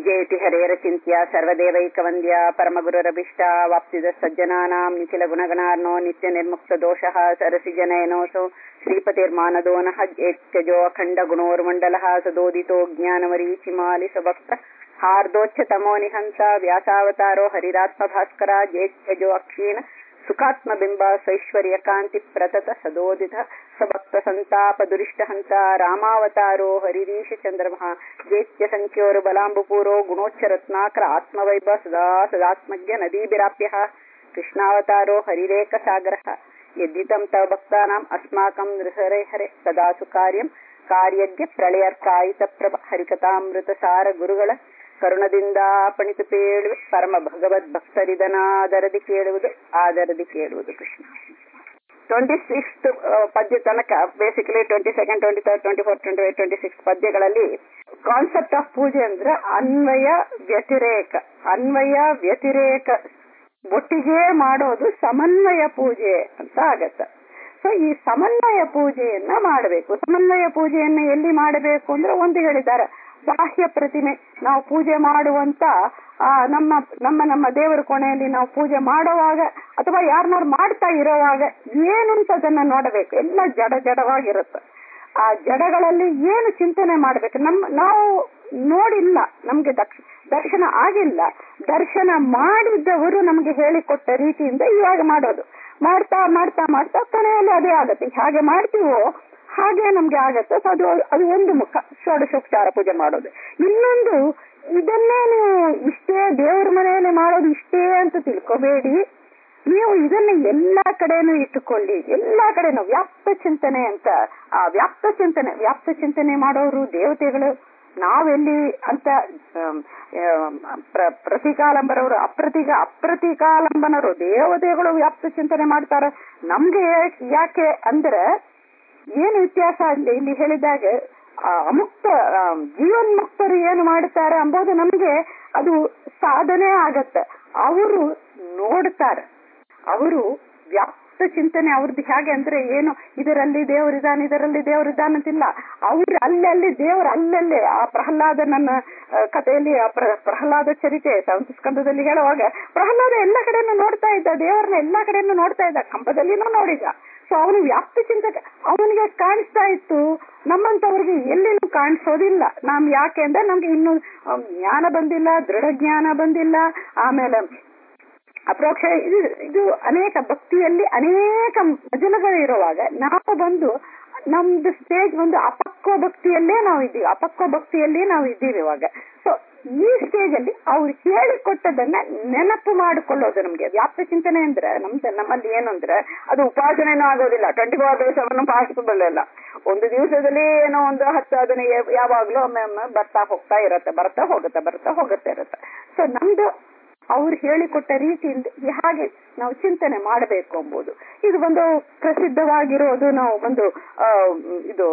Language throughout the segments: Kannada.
ಜಯತಿ ಹರೇರಚಿಂತ್ಯ ಸರ್ವದೇವೈಕವಂದ್ಯ ಪರಮಗುರುರಭಿಷ್ಟ ವಾಪ್ತಿದ ಸಜ್ಜನಾನಾಂ ನಿಖಿಲ ಗುಣಗಣಾರ್ನೋ ನಿತ್ಯ ನಿರ್ಮುಕ್ತ ದೋಷಃ ಸರಸಿಜನಯನೋಸೋ ಶ್ರೀಪತಿರ್ಮಾನದೋ ನಃ ಏತ್ಯಜೋ ಅಖಂಡ ಗುಣೋರ್ಮಂಡಲಃ ಸದೋದಿತೋ ಜ್ಞಾನಮರೀಚಿಮಾಲಿ ಸಭಕ್ತ ಹಾರ್ದೋಚ್ಛತಮೋ ನಿಹಂಸ ವ್ಯಾಸಾವತಾರೋ ಹರಿರಾತ್ಮ ಭಾಸ್ಕರ ಜೇತ್ಯಜೋ ಅಕ್ಷೀಣ ಸುಖಾತ್ಮ ಬಿಂಬ ಸೈಶ್ವರ್ಯ ಕಾಂತಿ ಪ್ರತತ ಸದೋದಿತ ಸಭಕ್ತ ಸಂತಾಪ ದುರಿಷ್ಟ ಹಂತ ರಾಮಾವತಾರೋ ಹರಿರೀಶ ಚಂದ್ರಮಃ ಜೇತ್ಯ ಸಂಖ್ಯೋರು ಬಲಾಂಬುಪೂರೋ ಗುಣೋಚ್ಚ ರತ್ನಾಕರ ಆತ್ಮವೈಭವ ಸದಾ ಸದಾತ್ಮಜ್ಞ ನದೀಭಿರಾಪ್ಯ ಕೃಷ್ಣಾವತಾರೋ ಹರಿರೇಕ ಸಾಗರ ಯದ್ದಿತಂ ತವ ಭಕ್ತಾನಾಂ ಅಸ್ಮಾಕಂ ನೃಹರೆ ಹರೆ ಸದಾಸು ಕಾರ್ಯಂ ಕಾರ್ಯಜ್ಞ ಪ್ರಳಯರ್ಕಾಯಿತ ಪ್ರಭ ಹರಿಕಥಾಮೃತ ಸಾರ ಗುರುಗಳ ಕರುಣದಿಂದ ಪಣಿತು ಪೇಳುವೆ ಪರಮ ಭಗವದ್ ಭಕ್ತರಿದನಾದರದಿ ಕೇಳುವುದು ಆದರದಿ ಕೇಳುವುದು ಕೃಷ್ಣ ಟ್ವೆಂಟಿ ಸಿಕ್ಸ್ ಪದ್ಯ ತನಕ basically twenty second twenty third twenty four twenty eight twenty six ಪದ್ಯಗಳಲ್ಲಿ ಕಾನ್ಸೆಪ್ಟ್ ಆಫ್ ಪೂಜೆ ಅಂದ್ರೆ ಅನ್ವಯ ವ್ಯತಿರೇಕ ಅನ್ವಯ ವ್ಯತಿರೇಕ ಒಟ್ಟಿಗೆ ಮಾಡೋದು ಸಮನ್ವಯ ಪೂಜೆ ಅಂತ ಆಗತ್ತೆ ಸೊ ಈ ಸಮನ್ವಯ ಪೂಜೆಯನ್ನ ಮಾಡಬೇಕು ಸಮನ್ವಯ ಪೂಜೆಯನ್ನ ಎಲ್ಲಿ ಮಾಡಬೇಕು ಅಂದ್ರೆ ಒಂದು ಹೇಳಿದ್ದಾರೆ ಬಾಹ್ಯ ಪ್ರತಿಮೆ ನಾವು ಪೂಜೆ ಮಾಡುವಂತ ಆ ನಮ್ಮ ನಮ್ಮ ನಮ್ಮ ದೇವರ ಕೋಣೆಯಲ್ಲಿ ನಾವು ಪೂಜೆ ಮಾಡುವಾಗ ಅಥವಾ ಯಾರನ್ನಾರು ಮಾಡ್ತಾ ಇರೋವಾಗ ಏನು ಅಂತ ಅದನ್ನ ನೋಡಬೇಕು ಎಲ್ಲ ಜಡ ಜಡವಾಗಿರುತ್ತೆ ಆ ಜಡಗಳಲ್ಲಿ ಏನು ಚಿಂತನೆ ಮಾಡ್ಬೇಕು ನಮ್ಮ ನಾವು ನೋಡಿಲ್ಲ ನಮ್ಗೆ ದಕ್ಷ ದರ್ಶನ ಆಗಿಲ್ಲ ದರ್ಶನ ಮಾಡಿದ್ದವರು ನಮ್ಗೆ ಹೇಳಿಕೊಟ್ಟ ರೀತಿಯಿಂದ ಇವಾಗ ಮಾಡೋದು ಮಾಡ್ತಾ ಮಾಡ್ತಾ ಮಾಡ್ತಾ ಕೊನೆಯಲ್ಲಿ ಅದೇ ಆಗತ್ತೆ ಹಾಗೆ ಮಾಡ್ತೀವೋ ಹಾಗೆ ನಮ್ಗೆ ಆಗತ್ತೆ ಸೊ ಅದು ಅದು ಒಂದು ಮುಖ ಷೋಡಶೋಪಚಾರ ಪೂಜೆ ಮಾಡೋದು ಇನ್ನೊಂದು ಇದನ್ನೇ ನೀವು ಇಷ್ಟೇ ದೇವ್ರ ಮನೆಯಲ್ಲಿ ಮಾಡೋದು ಇಷ್ಟೇ ಅಂತ ತಿಳ್ಕೊಬೇಡಿ ನೀವು ಇದನ್ನ ಎಲ್ಲಾ ಕಡೆನೂ ಇಟ್ಟುಕೊಳ್ಳಿ ಎಲ್ಲಾ ಕಡೆನೂ ವ್ಯಾಪ್ತ ಚಿಂತನೆ ಅಂತ ಆ ವ್ಯಾಪ್ತ ಚಿಂತನೆ ವ್ಯಾಪ್ತ ಚಿಂತನೆ ಮಾಡೋರು ದೇವತೆಗಳು ನಾವೆಲ್ಲಿ ಅಂತ ಪ್ರತಿಕಾಲಂಬರವರು ಅಪ್ರತಿಕ ಅಪ್ರತಿಕಾಲಂಬನರು ದೇವತೆಗಳು ವ್ಯಾಪ್ತ ಚಿಂತನೆ ಮಾಡ್ತಾರೆ ನಮ್ಗೆ ಯಾಕೆ ಅಂದ್ರೆ ಏನು ವ್ಯತ್ಯಾಸ ಅಂದ್ರೆ ಇಲ್ಲಿ ಹೇಳಿದಾಗ ಅಮುಕ್ತ ಜೀವನ್ಮುಕ್ತರು ಏನು ಮಾಡುತ್ತಾರೆ ಅಂಬೋದು ನಮ್ಗೆ ಅದು ಸಾಧನೆ ಆಗತ್ತೆ ಅವರು ನೋಡ್ತಾರೆ ಅವರು ವ್ಯಾಪ್ತ ಚಿಂತನೆ ಅವ್ರದ್ದು ಹೇಗೆ ಅಂದ್ರೆ ಏನು ಇದರಲ್ಲಿ ದೇವರಿದ್ದಾನೆ ಇದರಲ್ಲಿ ದೇವರಿದ್ದಾನಂತಿಲ್ಲ ಅವ್ರು ಅಲ್ಲಲ್ಲಿ ದೇವರು ಅಲ್ಲಲ್ಲೇ ಆ ಪ್ರಹ್ಲಾದ ನನ್ನ ಕಥೆಯಲ್ಲಿ ಆ ಪ್ರಹ್ಲಾದ ಚರಿತೆ ಸೆವೆಂತ್ ಸ್ಕಂದದಲ್ಲಿ ಹೇಳುವಾಗ ಪ್ರಹ್ಲಾದ ಎಲ್ಲ ಕಡೆನೂ ನೋಡ್ತಾ ಇದ್ದ ದೇವರನ್ನ ಎಲ್ಲಾ ಕಡೆನೂ ನೋಡ್ತಾ ಇದ್ದ ಕಂಬದಲ್ಲಿನೂ ನೋಡಿದ ಸೊ ಅವನು ವ್ಯಾಪ್ತಿ ಚಿಂತಕ ಅವನಿಗೆ ಕಾಣಿಸ್ತಾ ಇತ್ತು ನಮ್ಮಂತವ್ರಿಗೆ ಎಲ್ಲಿನೂ ಕಾಣಿಸೋದಿಲ್ಲ ನಾವ್ ಯಾಕೆ ಅಂದ್ರೆ ನಮ್ಗೆ ಇನ್ನು ಜ್ಞಾನ ಬಂದಿಲ್ಲ ದೃಢ ಜ್ಞಾನ ಬಂದಿಲ್ಲ ಆಮೇಲೆ ಅಪ್ರೋಕ್ಷ ಇದು ಇದು ಅನೇಕ ಭಕ್ತಿಯಲ್ಲಿ ಅನೇಕ ಮಜಲುಗಳು ಇರುವಾಗ ನಾವು ಬಂದು ನಮ್ದು ಸ್ಟೇಜ್ ಒಂದು ಅಪಕ್ವ ಭಕ್ತಿಯಲ್ಲೇ ನಾವು ಇದ್ದೀವಿ ಅಪಕ್ವ ಭಕ್ತಿಯಲ್ಲೇ ನಾವು ಇದ್ದೀವಿ ಇವಾಗ ಸೊ ಈ ಸ್ಟೇಜ್ ಅಲ್ಲಿ ಅವ್ರು ಹೇಳಿಕೊಟ್ಟದನ್ನ ನೆನಪು ಮಾಡಿಕೊಳ್ಳೋದು ನಮ್ಗೆ ವ್ಯಾಪ್ತ ಚಿಂತನೆ ಅಂದ್ರೆ ನಮ್ದು ನಮ್ಮಲ್ಲಿ ಏನು ಅಂದ್ರೆ ಅದು ಉಪಾಸನೆನೂ ಆಗೋದಿಲ್ಲ ಟ್ವೆಂಟಿ ಫೋರ್ ಡೇಸ್ ಅವನ್ನು ಪಾಸಿಬಲ್ ಇಲ್ಲ ಒಂದು ದಿವಸದಲ್ಲಿ ಏನೋ ಒಂದು ಹತ್ತು ಅದನ್ನ ಯಾವಾಗ್ಲೂ ಒಮ್ಮೆ ಒಮ್ಮೆ ಬರ್ತಾ ಹೋಗ್ತಾ ಇರತ್ತೆ ಬರ್ತಾ ಹೋಗುತ್ತೆ ಬರ್ತಾ ಹೋಗುತ್ತೆ ಇರುತ್ತೆ ಸೊ ನಮ್ದು ಅವ್ರು ಹೇಳಿಕೊಟ್ಟ ರೀತಿಯಿಂದ ಹಾಗೆ ನಾವು ಚಿಂತನೆ ಮಾಡಬೇಕು ಎಂಬುದು ಇದು ಒಂದು ಪ್ರಸಿದ್ಧವಾಗಿರೋದು ನಾವು ಒಂದು ಇದು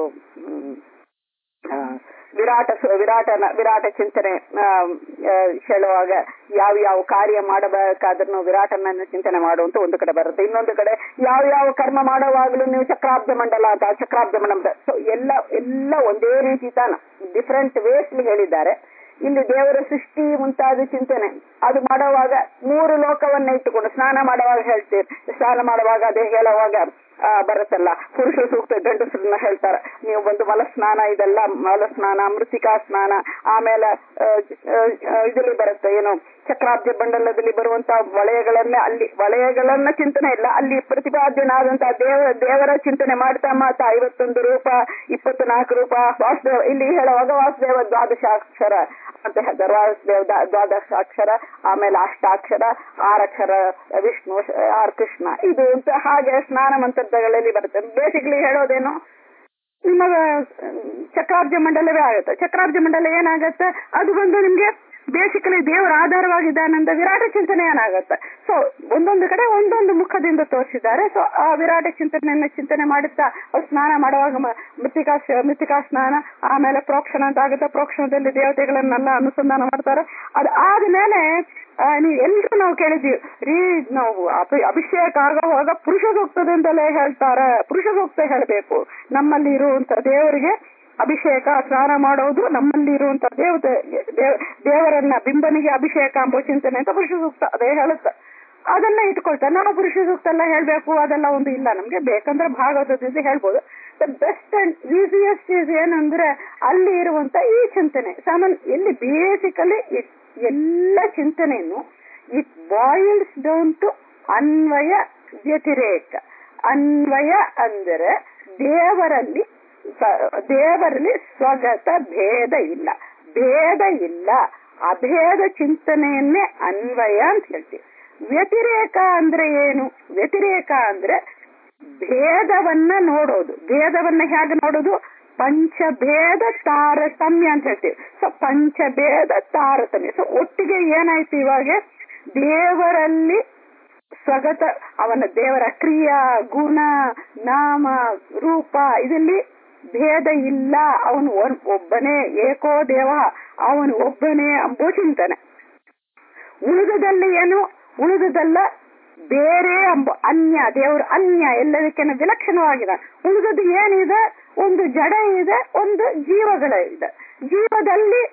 ವಿರಾಟ ವಿರಾಟನ ವಿರಾಟ ಚಿಂತನೆ ಹೇಳುವಾಗ ಯಾವ ಯಾವ ಕಾರ್ಯ ಮಾಡಬೇಕಾದ್ರೂ ವಿರಾಟನನ್ನು ಚಿಂತನೆ ಮಾಡುವಂತ ಒಂದು ಕಡೆ ಬರುತ್ತೆ ಇನ್ನೊಂದು ಕಡೆ ಯಾವ ಯಾವ ಕರ್ಮ ಮಾಡುವಾಗಲೂ ನೀವು ಚಕ್ರಾಬ್ದ ಮಂಡಲ ಅಂತ ಚಕ್ರಾಬ್ದ ಮಂಡಲ ಸೊ ಎಲ್ಲ ಎಲ್ಲ ಒಂದೇ ರೀತಿ ತಾನ ಡಿಫ್ರೆಂಟ್ ವೇಸ್ ಹೇಳಿದ್ದಾರೆ ಇಲ್ಲಿ ದೇವರ ಸೃಷ್ಟಿ ಮುಂತಾದ ಚಿಂತನೆ ಅದು ಮಾಡುವಾಗ ಮೂರು ಲೋಕವನ್ನ ಇಟ್ಟುಕೊಂಡು ಸ್ನಾನ ಮಾಡುವಾಗ ಹೇಳ್ತೀವಿ ಸ್ನಾನ ಮಾಡುವಾಗ ಅದೇ ಹೇಳುವಾಗ ಬರುತ್ತಲ್ಲ ಪುರುಷ ಸೂಕ್ತ ಗಂಡಸರನ್ನ ಹೇಳ್ತಾರೆ ನೀವು ಬಂದು ಮಲ ಸ್ನಾನ ಇದೆಲ್ಲ ಮಲ ಸ್ನಾನ ಮೃತಿಕಾ ಸ್ನಾನ ಆಮೇಲೆ ಇದರಲ್ಲಿ ಬರುತ್ತೆ ಏನು ಚಕ್ರಾಬ್ಜ ಬಂಡಲದಲ್ಲಿ ಬರುವಂತ ವಲಯಗಳನ್ನ ಅಲ್ಲಿ ವಲಯಗಳನ್ನ ಚಿಂತನೆ ಇಲ್ಲ ಅಲ್ಲಿ ಪ್ರತಿಪಾದ್ಯನಾದಂತಹ ದೇವ ದೇವರ ಚಿಂತನೆ ಮಾಡ್ತಾ ಮಾಡ್ತಾ ಐವತ್ತೊಂದು ರೂಪ ಇಪ್ಪತ್ತು ನಾಲ್ಕು ರೂಪ ವಾಸುದೇವ ಇಲ್ಲಿ ಹೇಳುವಾಗ ವಾಸುದೇವ ದ್ವಾದಶಾಕ್ಷರ ಅಂತ ಹೇಳ್ತಾರೆ ವಾಸುದೇವ ದ್ವಾದಶಾಕ್ಷರ ಆಮೇಲೆ ಅಷ್ಟಾಕ್ಷರ ಆರಕ್ಷರ ವಿಷ್ಣು ಆರ್ ಕೃಷ್ಣ ಇದು ಅಂತ ಹಾಗೆ ಸ್ನಾನ ಮಂತ್ರಗಳಲ್ಲಿ ಬರುತ್ತೆ ಬೇಸಿಕ್ಲಿ ಹೇಳೋದೇನು ನಿಮ್ಮ ಚಕ್ರಾಬ್ಜ ಮಂಡಲವೇ ಆಗುತ್ತೆ ಚಕ್ರಾಬ್ಜ ಮಂಡಲ ಏನಾಗತ್ತೆ ಅದು ಬಂದು ನಿಮ್ಗೆ ಬೇಸಿಕಲಿ ದೇವರ ಆಧಾರವಾಗಿದ್ದಾನಂದ ವಿರಾಟ ಚಿಂತನೆ ಏನಾಗತ್ತೆ ಸೊ ಒಂದೊಂದು ಕಡೆ ಒಂದೊಂದು ಮುಖದಿಂದ ತೋರಿಸಿದ್ದಾರೆ ಸೊ ಆ ವಿರಾಟ ಚಿಂತನೆಯನ್ನ ಚಿಂತನೆ ಮಾಡುತ್ತಾ ಅವ್ರು ಸ್ನಾನ ಮಾಡುವಾಗ ಮೃತಿಕಾ ಮೃತಿಕಾ ಸ್ನಾನ ಆಮೇಲೆ ಪ್ರೋಕ್ಷಣ ಅಂತ ಆಗುತ್ತೆ ಪ್ರೋಕ್ಷಣದಲ್ಲಿ ದೇವತೆಗಳನ್ನೆಲ್ಲ ಅನುಸಂಧಾನ ಮಾಡ್ತಾರೆ ಅದು ಆದ್ಮೇಲೆ ನೀವು ಎಲ್ರು ನಾವು ಕೇಳಿದ್ವಿ ರೀ ನಾವು ಅಭಿಷೇಕ ಆಗುವಾಗ ಪುರುಷ ಸೂಕ್ತದಿಂದಲೇ ಹೇಳ್ತಾರೆ ಪುರುಷ ಸೂಕ್ತ ಹೇಳಬೇಕು ನಮ್ಮಲ್ಲಿ ಇರುವಂತ ದೇವರಿಗೆ ಅಭಿಷೇಕ ಸ್ನಾನ ಮಾಡೋದು ನಮ್ಮಲ್ಲಿ ಇರುವಂತ ದೇವತೆ ದೇವ- ದೇವರನ್ನ ಬಿಂಬನಿಗೆ ಅಭಿಷೇಕ ಎಂಬ ಚಿಂತನೆ ಅಂತ ಪುರುಷ ಸೂಕ್ತ ಅದೇ ಹೇಳುತ್ತೆ ಅದನ್ನ ಇಟ್ಕೊಳ್ತಾರೆ ನಾವು ಪುರುಷ ಸೂಕ್ತ ಎಲ್ಲ ಹೇಳ್ಬೇಕು ಅದೆಲ್ಲ ಒಂದು ಇಲ್ಲ ನಮ್ಗೆ ಬೇಕಂದ್ರೆ ಭಾಗವತದಿಂದ ಹೇಳ್ಬೋದು the best and easiest is ಏನಂದ್ರೆ ಅಲ್ಲಿ ಇರುವಂತ ಈ ಚಿಂತನೆ ಸಾಮಾನ್ಯ ಎಲ್ಲಿ ಬೇಸಿಕಲಿ ಎಲ್ಲ ಚಿಂತನೆಯನ್ನು ಇಟ್ ಬಾಯಿಲ್ಸ್ ಡೌನ್ ಟು ಅನ್ವಯ ವ್ಯತಿರೇಕ ಅನ್ವಯ ಅಂದರೆ ದೇವರಲ್ಲಿ ಸ- ದೇವರಲ್ಲಿ ಸ್ವಗತ ಭೇದ ಇಲ್ಲ ಭೇದ ಇಲ್ಲ ಅಭೇದ ಚಿಂತನೆಯನ್ನೇ ಅನ್ವಯ ಅಂತ ಹೇಳ್ತೀವಿ ವ್ಯತಿರೇಕ ಅಂದ್ರೆ ಏನು ವ್ಯತಿರೇಕ ಅಂದ್ರೆ ಭೇದವನ್ನ ನೋಡೋದು ಭೇದವನ್ನ ಹೇಗೆ ನೋಡೋದು ಪಂಚಭೇದ ತಾರತಮ್ಯ ಅಂತ ಹೇಳ್ತೀವಿ ಸೊ ಪಂಚಭೇದ ತಾರತಮ್ಯ ಸೊ ಒಟ್ಟಿಗೆ ಏನಾಯ್ತು ಇವಾಗ ದೇವರಲ್ಲಿ ಸ್ವಗತ ಅವನ ದೇವರ ಕ್ರಿಯಾ ಗುಣ ನಾಮ ರೂಪ ಇದರಲ್ಲಿ ಭೇದ ಇಲ್ಲ ಅವನು ಒನ್- ಒಬ್ಬನೇ ಏಕೋ ದೇವ ಅವನು ಒಬ್ಬನೇ ಅಂಬೋ ಚಿಂತನೆ ಉಳಿದದಲ್ಲಿ ಏನು ಉಳಿದದಲ್ಲ ಬೇರೆ ಎಂಬ ಅನ್ಯ ದೇವರು ಅನ್ಯ ಎಲ್ಲದಕ್ಕಿಂತ ವಿಲಕ್ಷಣವಾಗಿದೆ ಉಳಿದದ್ದು ಏನಿದೆ ಒಂದು ಜಡ ಇದೆ ಒಂದು ಜೀವಗಳ ಇದೆ ಜೀವದಲ್ಲಿ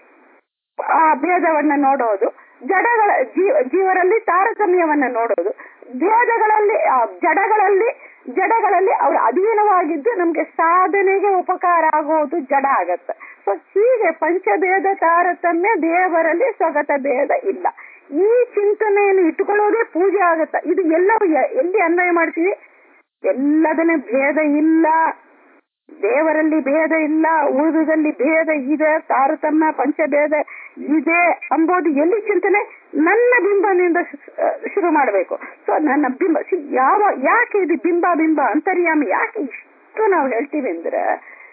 ಆ ಭೇದವನ್ನ ನೋಡೋದು ಜಡಗಳ ಜೀವ ಜೀವರಲ್ಲಿ ತಾರತಮ್ಯವನ್ನ ನೋಡೋದು ಭೇದಗಳಲ್ಲಿ ಆ ಜಡಗಳಲ್ಲಿ ಜಡಗಳಲ್ಲಿ ಅವರು ಅಧೀನವಾಗಿದ್ದು ನಮ್ಗೆ ಸಾಧನೆಗೆ ಉಪಕಾರ ಆಗೋದು ಜಡ ಆಗತ್ತೆ ಸೊ ಹೀಗೆ ಪಂಚಭೇದ ತಾರತಮ್ಯ ದೇವರಲ್ಲಿ ಸ್ವಗತ ಭೇದ ಇಲ್ಲ ಈ ಚಿಂತನೆಯನ್ನು ಇಟ್ಟುಕೊಳ್ಳೋದೇ ಪೂಜೆ ಆಗತ್ತ ಇದು ಎಲ್ಲವೂ ಎ- ಎಲ್ಲಿ ಅನ್ವಯ ಮಾಡ್ತೀವಿ ಎಲ್ಲದನ್ನ ಭೇದ ಇಲ್ಲ ದೇವರಲ್ಲಿ ಭೇದ ಇಲ್ಲ ಉಳಿದುದಲ್ಲಿ ಭೇದ ಇದೆ ತಾರತಮ್ಯ ಪಂಚಭೇದ ಇದೆ ಅಂಬೋದು ಎಲ್ಲಿ ಚಿಂತನೆ ನನ್ನ ಬಿಂಬನಿಂದ ಶು- ಶುರು ಮಾಡಬೇಕು ಸೊ ನನ್ನ ಬಿಂಬ see, ಯಾವ ಯಾಕೆ ಇದು ಬಿಂಬ ಬಿಂಬ ಅಂತರ್ಯಾಮಿ ಯಾಕೆ ಇಷ್ಟು ನಾವು ಹೇಳ್ತೀವಿ ಅಂದ್ರೆ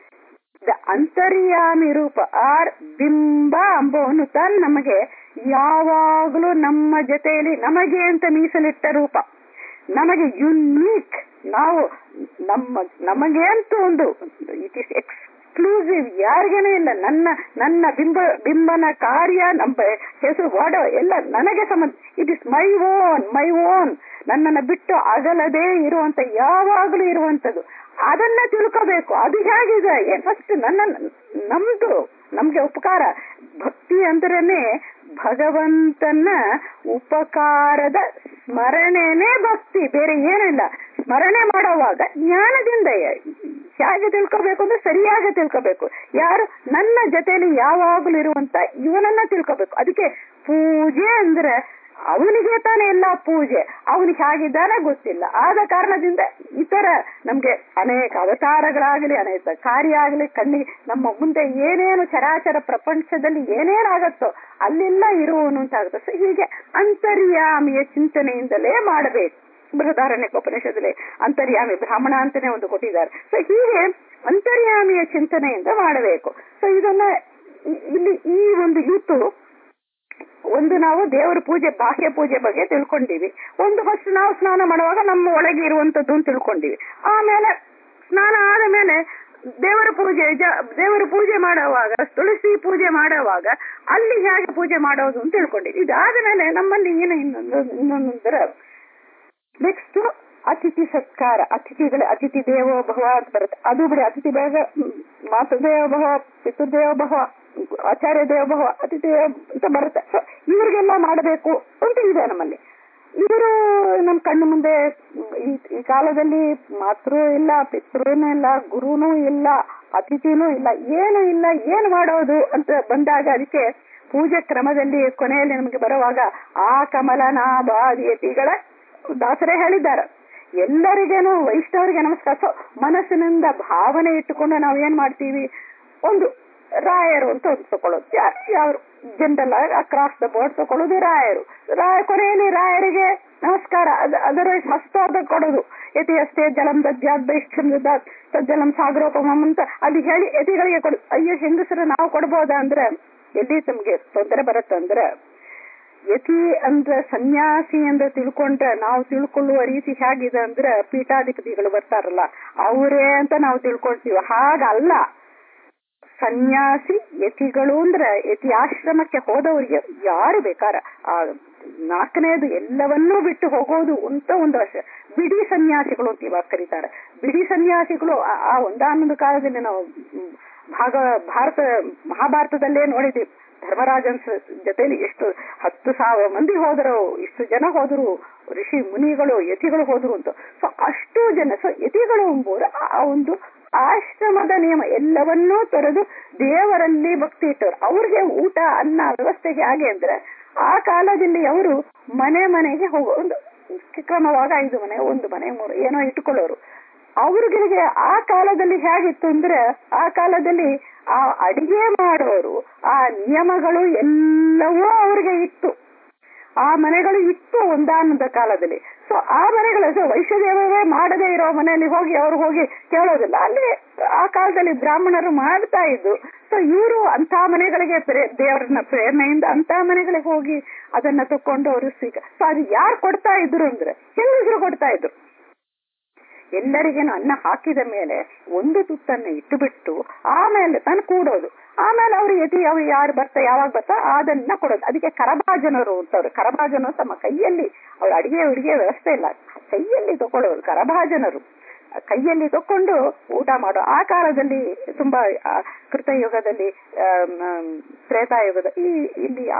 ದ ಅಂತರ್ಯಾಮಿ ರೂಪ ಆರ್ ಬಿಂಬ ಅಂಬವನ್ನು ತಾನು ನಮಗೆ ಯಾವಾಗಲೂ ನಮ್ಮ ಜೊತೆಯಲ್ಲಿ ನಮಗೆ ಅಂತ ಮೀಸಲಿಟ್ಟ ರೂಪ ನಮಗೆ ಯುನೀಕ್ ನಾವು ನಮ್ಮ ನಮಗೆ ಅಂತ ಒಂದು ಇಟ್ ಇಸ್ ಎಕ್ಸ್ಕ್ಲೂಸಿವ್ ಯಾರಿಗೇನೆ ಇಲ್ಲ ನನ್ನ ನನ್ನ ಬಿಂಬ ಬಿಂಬನ ಕಾರ್ಯ ನಮ್ಮ ಹೆಸರು ವಾಡ ಎಲ್ಲ ನನಗೆ ಸಂಬಂಧ it is my own my own ನನ್ನನ್ನು ಬಿಟ್ಟು ಅಗಲದೇ ಇರುವಂತ ಯಾವಾಗಲೂ ಇರುವಂತದ್ದು ಅದನ್ನ ತಿಳ್ಕೋಬೇಕು ಅದು ಹೇಗಿದೆ ಫಸ್ಟ್ ನನ್ನ ನಮ್ದು ನಮ್ಗೆ ಉಪಕಾರ ಭಕ್ತಿ ಅಂದ್ರೇನೆ ಭಗವಂತನ ಉಪಕಾರದ ಸ್ಮರಣೆನೇ ಭಕ್ತಿ ಬೇರೆ ಏನಿಲ್ಲ ಸ್ಮರಣೆ ಮಾಡೋವಾಗ ಜ್ಞಾನದಿಂದ ಹೇಗೆ ತಿಳ್ಕೋಬೇಕು ಅಂದ್ರೆ ಸರಿಯಾಗಿ ತಿಳ್ಕೋಬೇಕು ಯಾರು ನನ್ನ ಜೊತೆಯಲ್ಲಿ ಯಾವಾಗಲೂ ಇರುವಂತ ಇವನನ್ನ ತಿಳ್ಕೋಬೇಕು ಅದಕ್ಕೆ ಪೂಜೆ ಅಂದ್ರೆ ಅವನಿಗೆ ತಾನೇ ಎಲ್ಲ ಪೂಜೆ ಅವನಿಗೆ ಹೇಗಿದ್ದಾನೆ ಗೊತ್ತಿಲ್ಲ ಆದ ಕಾರಣದಿಂದ ಇತರ ನಮ್ಗೆ ಅನೇಕ ಅವತಾರಗಳಾಗಲಿ ಅನೇಕ ಕಾರ್ಯ ಆಗಲಿ ಕಣ್ಣಿಗೆ ನಮ್ಮ ಮುಂದೆ ಏನೇನು ಚರಾಚರ ಪ್ರಪಂಚದಲ್ಲಿ ಏನೇನಾಗತ್ತೋ ಅಲ್ಲೆಲ್ಲ ಇರುವವನು ಅಂತ ಆಗುತ್ತೆ ಸೊ ಹೀಗೆ ಅಂತರ್ಯಾಮಿಯ ಚಿಂತನೆಯಿಂದಲೇ ಮಾಡಬೇಕು ಬೃಹದಾರಣ್ಯ ಉಪನಿಷದಲ್ಲಿ ಅಂತರ್ಯಾಮಿ ಬ್ರಾಹ್ಮಣ ಅಂತಾನೆ ಒಂದು ಕೊಟ್ಟಿದ್ದಾರೆ ಸೊ ಹೀಗೆ ಅಂತರ್ಯಾಮಿಯ ಚಿಂತನೆಯಿಂದ ಮಾಡಬೇಕು ಸೊ ಇದನ್ನ ಇ- ಇಲ್ಲಿ ಈ ಒಂದು ಇತ್ತು ಒಂದು ನಾವು ದೇವರ ಪೂಜೆ ಬಾಹ್ಯ ಪೂಜೆ ಬಗ್ಗೆ ತಿಳ್ಕೊಂಡಿವಿ ಒಂದು ಫಸ್ಟ್ ನಾವು ಸ್ನಾನ ಮಾಡುವಾಗ ನಮ್ಮ ಒಳಗೆ ಇರುವಂತದ್ದು ಅಂತ ತಿಳ್ಕೊಂಡಿವಿ ಆಮೇಲೆ ಸ್ನಾನ ಆದ ಮೇಲೆ ದೇವರ ಪೂಜೆ ಜ- ದೇವರ ಪೂಜೆ ಮಾಡುವಾಗ ತುಳಸಿ ಪೂಜೆ ಮಾಡುವಾಗ ಅಲ್ಲಿ ಹೇಗೆ ಪೂಜೆ ಮಾಡೋದು ಅಂತ ತಿಳ್ಕೊಂಡಿವಿ ಇದಾದ ಮೇಲೆ ನಮ್ಮಲ್ಲಿ ಏನು ಇನ್ನೊಂದು ಇನ್ನೊಂದರ ನೆಕ್ಸ್ಟ್ ಅತಿಥಿ ಸತ್ಕಾರ ಅತಿಥಿಗಳ ಅತಿಥಿ ದೇವೋ ಭವ ಅಂತ ಬರುತ್ತೆ ಅದು ಬಿಡಿ ಅತಿಥಿ ಬೇಗ ಮಾತೃದೇವ ಭವ ಪಿತೃದೇವ ಭವ ಆಚಾರ್ಯ ದೇವ ಭವ ಅತಿಥಿ ಅಂತ ಬರುತ್ತೆ ಸೊ ಇವ್ರಿಗೆಲ್ಲ ಮಾಡಬೇಕು ಅಂತ ಇದೆ ನಮ್ಮಲ್ಲಿ ಇವರು ನಮ್ಮ ಕಣ್ಣು ಮುಂದೆ ಈ ಈ ಕಾಲದಲ್ಲಿ ಮಾತೃ ಇಲ್ಲ ಪಿತೃನೂ ಇಲ್ಲ ಗುರುನೂ ಇಲ್ಲ ಅತಿಥಿನೂ ಇಲ್ಲ ಏನು ಇಲ್ಲ ಏನು ಮಾಡೋದು ಅಂತ ಬಂದಾಗ ಅದಕ್ಕೆ ಪೂಜೆ ಕ್ರಮದಲ್ಲಿ ಕೊನೆಯಲ್ಲಿ ನಮಗೆ ಬರುವಾಗ ಆ ಕಮಲನಾಭಾದಿಯತಿಗಳ ದಾಸರೇ ಹೇಳಿದ್ದಾರೆ ಎಲ್ಲರಿಗೇನು ವೈಷ್ಣವರಿಗೆ ನಮಸ್ಕಾರ ಸೊ ಮನಸ್ಸಿನಿಂದ ಭಾವನೆ ಇಟ್ಟುಕೊಂಡು ನಾವು ಏನ್ ಮಾಡ್ತೀವಿ ಒಂದು ರಾಯರು ಅಂತ ಒಂದು ತಕೊಳ್ಳೋದು ಯಾವ ಜನರಲ್ ಅಕ್ರಾಸ್ ದ ಬೋರ್ಡ್ ತಕೊಳ್ಳೋದು ರಾಯರು ರಾಯ ಕೊನೆಯಲ್ಲಿ ರಾಯರಿಗೆ ನಮಸ್ಕಾರ ಅದರ್ವೈಸ್ ಹಸ್ತಾರ್ಧ ಕೊಡೋದು ಯತಿ ಅಷ್ಟೇ ಜಲಂ ದದ್ಯಾದ್ಭೈಷ್ಠಂ ಜಲಂ ಸಾಗರೋಪಮಂ ಅಂತ ಅಲ್ಲಿ ಹೇಳಿ ಯತಿಗಳಿಗೆ ಕೊಡು ಅಯ್ಯೋ ಹೆಂಗಸರು ನಾವು ಕೊಡ್ಬೋದಾ ಅಂದ್ರೆ ಎಲ್ಲಿ ತಮ್ಗೆ ತೊಂದರೆ ಬರುತ್ತಂದ್ರೆ ಯತಿ ಅಂದ್ರೆ ಸನ್ಯಾಸಿ ಅಂತ ತಿಳ್ಕೊಂಡ್ರೆ ನಾವು ತಿಳ್ಕೊಳ್ಳುವ ರೀತಿ ಹೇಗಿದೆ ಅಂದ್ರೆ ಪೀಠಾಧಿಪತಿಗಳು ಬರ್ತಾರಲ್ಲ ಅವರೇ ಅಂತ ನಾವು ತಿಳ್ಕೊಳ್ತೀವಿ ಹಾಗಲ್ಲ ಸನ್ಯಾಸಿ ಯತಿಗಳು ಅಂದ್ರೆ ಯತಿ ಆಶ್ರಮಕ್ಕೆ ಹೋದವರಿಗೆ ಯಾರು ಬೇಕಾರ ಆ ನಾಲ್ಕನೇದು ಎಲ್ಲವನ್ನೂ ಬಿಟ್ಟು ಹೋಗೋದು ಅಂತ ಒಂದು ವರ್ಷ ಬಿಡಿ ಸನ್ಯಾಸಿಗಳು ಅಂತ ಇವಾಗ ಕರೀತಾರೆ ಬಿಡಿ ಸನ್ಯಾಸಿಗಳು ಆ- ಆ ಒಂದಾನೊಂದು ಕಾಲದಲ್ಲಿ ನಾವು ಮ್, ಭಾಗ ಭಾರತ ಮಹಾಭಾರತದಲ್ಲೇ ನೋಡಿದ್ದೀವಿ ಧರ್ಮರಾಜನ್ ಸ- ಜೊತೆಲಿ ಎಷ್ಟು ಹತ್ತು ಸಾವಿರ ಮಂದಿ ಹೋದರು ಇಷ್ಟು ಜನ ಹೋದರು ಋಷಿ ಮುನಿಗಳು ಯತಿಗಳು ಹೋದ್ರು ಅಂತ ಸೊ ಅಷ್ಟು ಜನ ಸೊ ಯತಿಗಳು ಎಂಬುವರು ಆ ಒಂದು ಆಶ್ರಮದ ನಿಯಮ ಎಲ್ಲವನ್ನೂ ತೊರೆದು ದೇವರಲ್ಲಿ ಭಕ್ತಿ ಇಟ್ಟವರು ಅವ್ರಿಗೆ ಊಟ ಅನ್ನ ವ್ಯವಸ್ಥೆಗೆ ಹಾಗೆ ಅಂದ್ರೆ ಆ ಕಾಲದಲ್ಲಿ ಅವರು ಮನೆ ಮನೆಗೆ ಹೋಗೋ ಒಂದು ಕ್ರಮವಾಗ ಐದು ಮನೆ ಒಂದು ಮನೆ ಮೂರು ಏನೋ ಇಟ್ಕೊಳ್ಳೋರು ಅವ್ರಿಗೆ ಆ ಕಾಲದಲ್ಲಿ ಹೇಗಿತ್ತು ಅಂದ್ರೆ ಆ ಕಾಲದಲ್ಲಿ ಆ ಅಡಿಗೆ ಮಾಡೋರು ಆ ನಿಯಮಗಳು ಎಲ್ಲವೂ ಅವ್ರಿಗೆ ಇತ್ತು ಆ ಮನೆಗಳು ಇತ್ತು ಒಂದಾನದ ಕಾಲದಲ್ಲಿ ಸೊ ಆ ಮನೆಗಳು ಸೊ ವೈಶ್ಯದೇವರೇ ಮಾಡದೇ ಇರೋ ಮನೆಯಲ್ಲಿ ಹೋಗಿ ಅವ್ರು ಹೋಗಿ ಕೇಳೋದಿಲ್ಲ ಅಲ್ಲಿ ಆ ಕಾಲದಲ್ಲಿ ಬ್ರಾಹ್ಮಣರು ಮಾಡ್ತಾ ಇದ್ದು ಸೊ ಇವರು ಅಂತ ಮನೆಗಳಿಗೆ ಪ್ರೇ- ದೇವರನ್ನ ಪ್ರೇರಣೆಯಿಂದ ಅಂತ ಮನೆಗಳಿಗೆ ಹೋಗಿ ಅದನ್ನ ತಕೊಂಡು ಅವರು ಸ್ವೀಕ ಸೊ ಅದು ಯಾರು ಕೊಡ್ತಾ ಇದ್ರು ಅಂದ್ರೆ ಹೆಂಗಸರು ಕೊಡ್ತಾ ಇದ್ರು ಎಲ್ಲರಿಗೇನು ಅನ್ನ ಹಾಕಿದ ಮೇಲೆ ಒಂದು ತುತ್ತನ್ನ ಇಟ್ಟು ಬಿಟ್ಟು ಆಮೇಲೆ ತಾನು ಕೂಡೋದು ಆಮೇಲೆ ಅವ್ರು ಯತಿ ಅವ್ರು ಯಾರು ಬರ್ತಾ ಯಾವಾಗ ಬರ್ತಾ ಅದನ್ನ ಕೊಡೋದು ಅದಕ್ಕೆ ಕರಭಾಜನರು ಅಂತವ್ರು ಕರಭಾಜನರು ತಮ್ಮ ಕೈಯಲ್ಲಿ ಅವ್ರ ಅಡಿಗೆ ಅಡಿಗೆ ವ್ಯವಸ್ಥೆ ಇಲ್ಲ ಕೈಯಲ್ಲಿ ತಗೊಳ್ಳೋರು ಕರಭಾಜನರು ಕೈಯಲ್ಲಿ ತಕೊಂಡು ಊಟ ಮಾಡೋ ಆ ಕಾಲದಲ್ಲಿ ತುಂಬಾ ಆ, ಕೃತಯುಗದಲ್ಲಿ ಆಮ್, ಆಮ್, ತ್ರೇತಾಯುಗದ ಈ ಇಲ್ಲಿ ಆ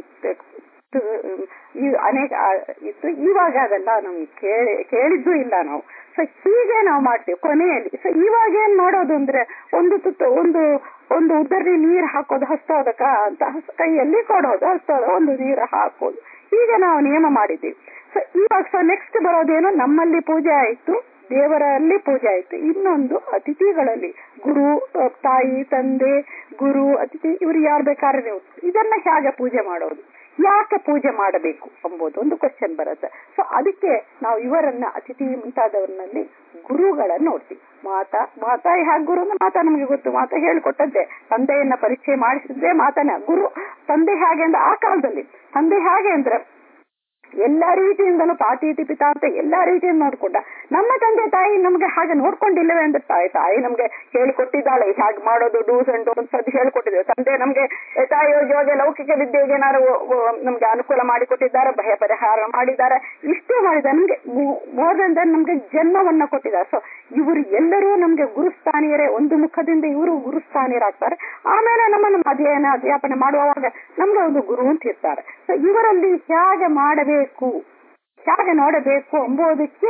ಈ ಅನೇಕ ಆ, ಇತ್ತು ಇವಾಗ ಅದೆಲ್ಲ ನಮ್ಗೆ ಕೇಳಿ ಕೇಳಿದ್ದು ಇಲ್ಲ ನಾವು ಸೊ ಹೀಗೆ ನಾವು ಮಾಡ್ತೀವಿ ಕೊನೆಯಲ್ಲಿ ಸೊ ಇವಾಗ ಏನ್ ಮಾಡೋದು ಅಂದ್ರೆ ಒಂದು ತುತ್ತು ಒಂದು ಒಂದು ಉದ್ದರಿ ನೀರ್ ಹಾಕೋದು ಹಸ್ತೋದಕ ಅಂತ ಹಸ್- ಕೈಯಲ್ಲಿ ಕೊಡೋದು ಹಸ್ತೋದ ಒಂದು ನೀರು ಹಾಕೋದು ಹೀಗೆ ನಾವು ನಿಯಮ ಮಾಡಿದ್ದೀವಿ ಸೊ ಇವಾಗ ಸೊ ನೆಕ್ಸ್ಟ್ ಬರೋದೇನು ನಮ್ಮಲ್ಲಿ ಪೂಜೆ ಆಯ್ತು ದೇವರಲ್ಲಿ ಪೂಜೆ ಆಯ್ತು ಇನ್ನೊಂದು ಅತಿಥಿಗಳಲ್ಲಿ ಗುರು ಅಹ್, ತಾಯಿ ತಂದೆ ಗುರು ಅತಿಥಿ ಇವ್ರು ಯಾರು ಬೇಕಾದ್ರೆ ನೀವು ಇದನ್ನ ಹೇಗೆ ಪೂಜೆ ಮಾಡೋದು ಯಾಕೆ ಪೂಜೆ ಮಾಡಬೇಕು ಎಂಬುದು ಒಂದು ಕ್ವಶನ್ ಬರುತ್ತೆ ಸೊ ಅದಕ್ಕೆ ನಾವು ಇವರನ್ನ ಅತಿಥಿ ಮುಂತಾದವರಲ್ಲಿ ಗುರುಗಳನ್ನ ನೋಡ್ತೀವಿ ಮಾತಾ ಮಾತಾ ಹೇಗೆ ಗುರು ಅಂದ್ರೆ ಮಾತಾ ನಮಗೆ ಗೊತ್ತು ಮಾತಾ ಹೇಳಿಕೊಟ್ಟದ್ದೇ ತಂದೆಯನ್ನ ಪರಿಚಯ ಮಾಡಿಸಿದ್ದೇ ಮಾತನ ಗುರು ತಂದೆ ಹೇಗೆ ಅಂದ್ರೆ ಆ ಕಾಲದಲ್ಲಿ ತಂದೆ ಹೇಗೆ ಅಂದ್ರೆ ಎಲ್ಲಾ ರೀತಿಯಿಂದಲೂ ಪಾತೀತಿ ಪಿತಾ ಅಂತ ಎಲ್ಲಾ ರೀತಿಯಿಂದ ನೋಡ್ಕೊಂಡ ನಮ್ಮ ತಂದೆ ತಾಯಿ ನಮ್ಗೆ ಹಾಗೆ ನೋಡ್ಕೊಂಡಿಲ್ಲವೇ ಅಂದ್ರೆ ತಾಯಿ ತಾಯಿ ನಮ್ಗೆ ಹೇಳಿಕೊಟ್ಟಿದ್ದಾಳೆ ಹೇಗೆ ಮಾಡೋದು ಡೂಸ್ ಅಂಡ್ ಡೋನ್ಸ್ ಅದು ಹೇಳ್ಕೊಟ್ಟಿದ್ದೇವೆ ತಂದೆ ನಮ್ಗೆ ತಾಯಿಯೋ ಜೋಗೆ ಲೌಕಿಕ ವಿದ್ಯೆಗೆ ಏನಾರು ನಮ್ಗೆ ಅನುಕೂಲ ಮಾಡಿಕೊಟ್ಟಿದ್ದಾರೆ ಭಯ ಪರಿಹಾರ ಮಾಡಿದ್ದಾರೆ ಇಷ್ಟೇ ಮಾಡಿದ್ದಾರೆ ನಮ್ಗೆ ಮೋರ್ ದನ್ ದನ್ ನಮ್ಗೆ ಜನ್ಮವನ್ನ ಕೊಟ್ಟಿದ್ದಾರೆ ಸೊ ಇವರು ಎಲ್ಲರೂ ನಮ್ಗೆ ಗುರುಸ್ಥಾನೀಯರೇ ಒಂದು ಮುಖದಿಂದ ಇವರು ಗುರುಸ್ಥಾನೀಯರಾಗ್ತಾರೆ ಆಮೇಲೆ ನಮ್ಮನ್ನು ಅಧ್ಯಯನ ಅಧ್ಯಾಪನೆ ಮಾಡುವಾಗ ನಮ್ಗೆ ಒಂದು ಗುರು ಅಂತ ಇರ್ತಾರೆ ಸೊ ಇವರಲ್ಲಿ ಹೇಗೆ ಮಾಡಬೇಕು ಹೇಗೆ ನೋಡಬೇಕು ಎಂಬುದಕ್ಕೆ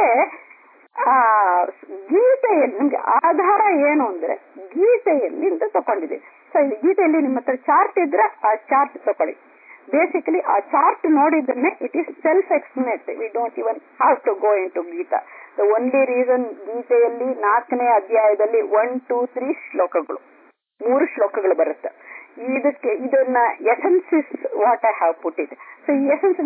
ಆ ಗೀತೆಯಲ್ಲಿ ನಮ್ಗೆ ಆಧಾರ ಏನು ಅಂದ್ರೆ ಗೀತೆಯಲ್ಲಿ ಅಂತ ತಕೊಂಡಿದೆ ಸೊ ಇದು ಗೀತೆಯಲ್ಲಿ ನಿಮ್ಮ ಹತ್ರ ಚಾರ್ಟ್ ಇದ್ರೆ ಆ ಚಾರ್ಟ್ ತಕೊಳ್ಳಿ ಬೇಸಿಕಲಿ ಆ ಚಾರ್ಟ್ ನೋಡಿದ್ರೆ it is self explanatory we don't even have to go into Gita the only reason ಗೀತೆಯಲ್ಲಿ ನಾಲ್ಕನೇ ಅಧ್ಯಾಯದಲ್ಲಿ ಒನ್ ಟೂ ತ್ರೀ ಶ್ಲೋಕಗಳು ಮೂರು ಶ್ಲೋಕಗಳು ಬರುತ್ತೆ ಇದಕ್ಕೆ ಇದನ್ನ essence is what I have put it so ಈ essence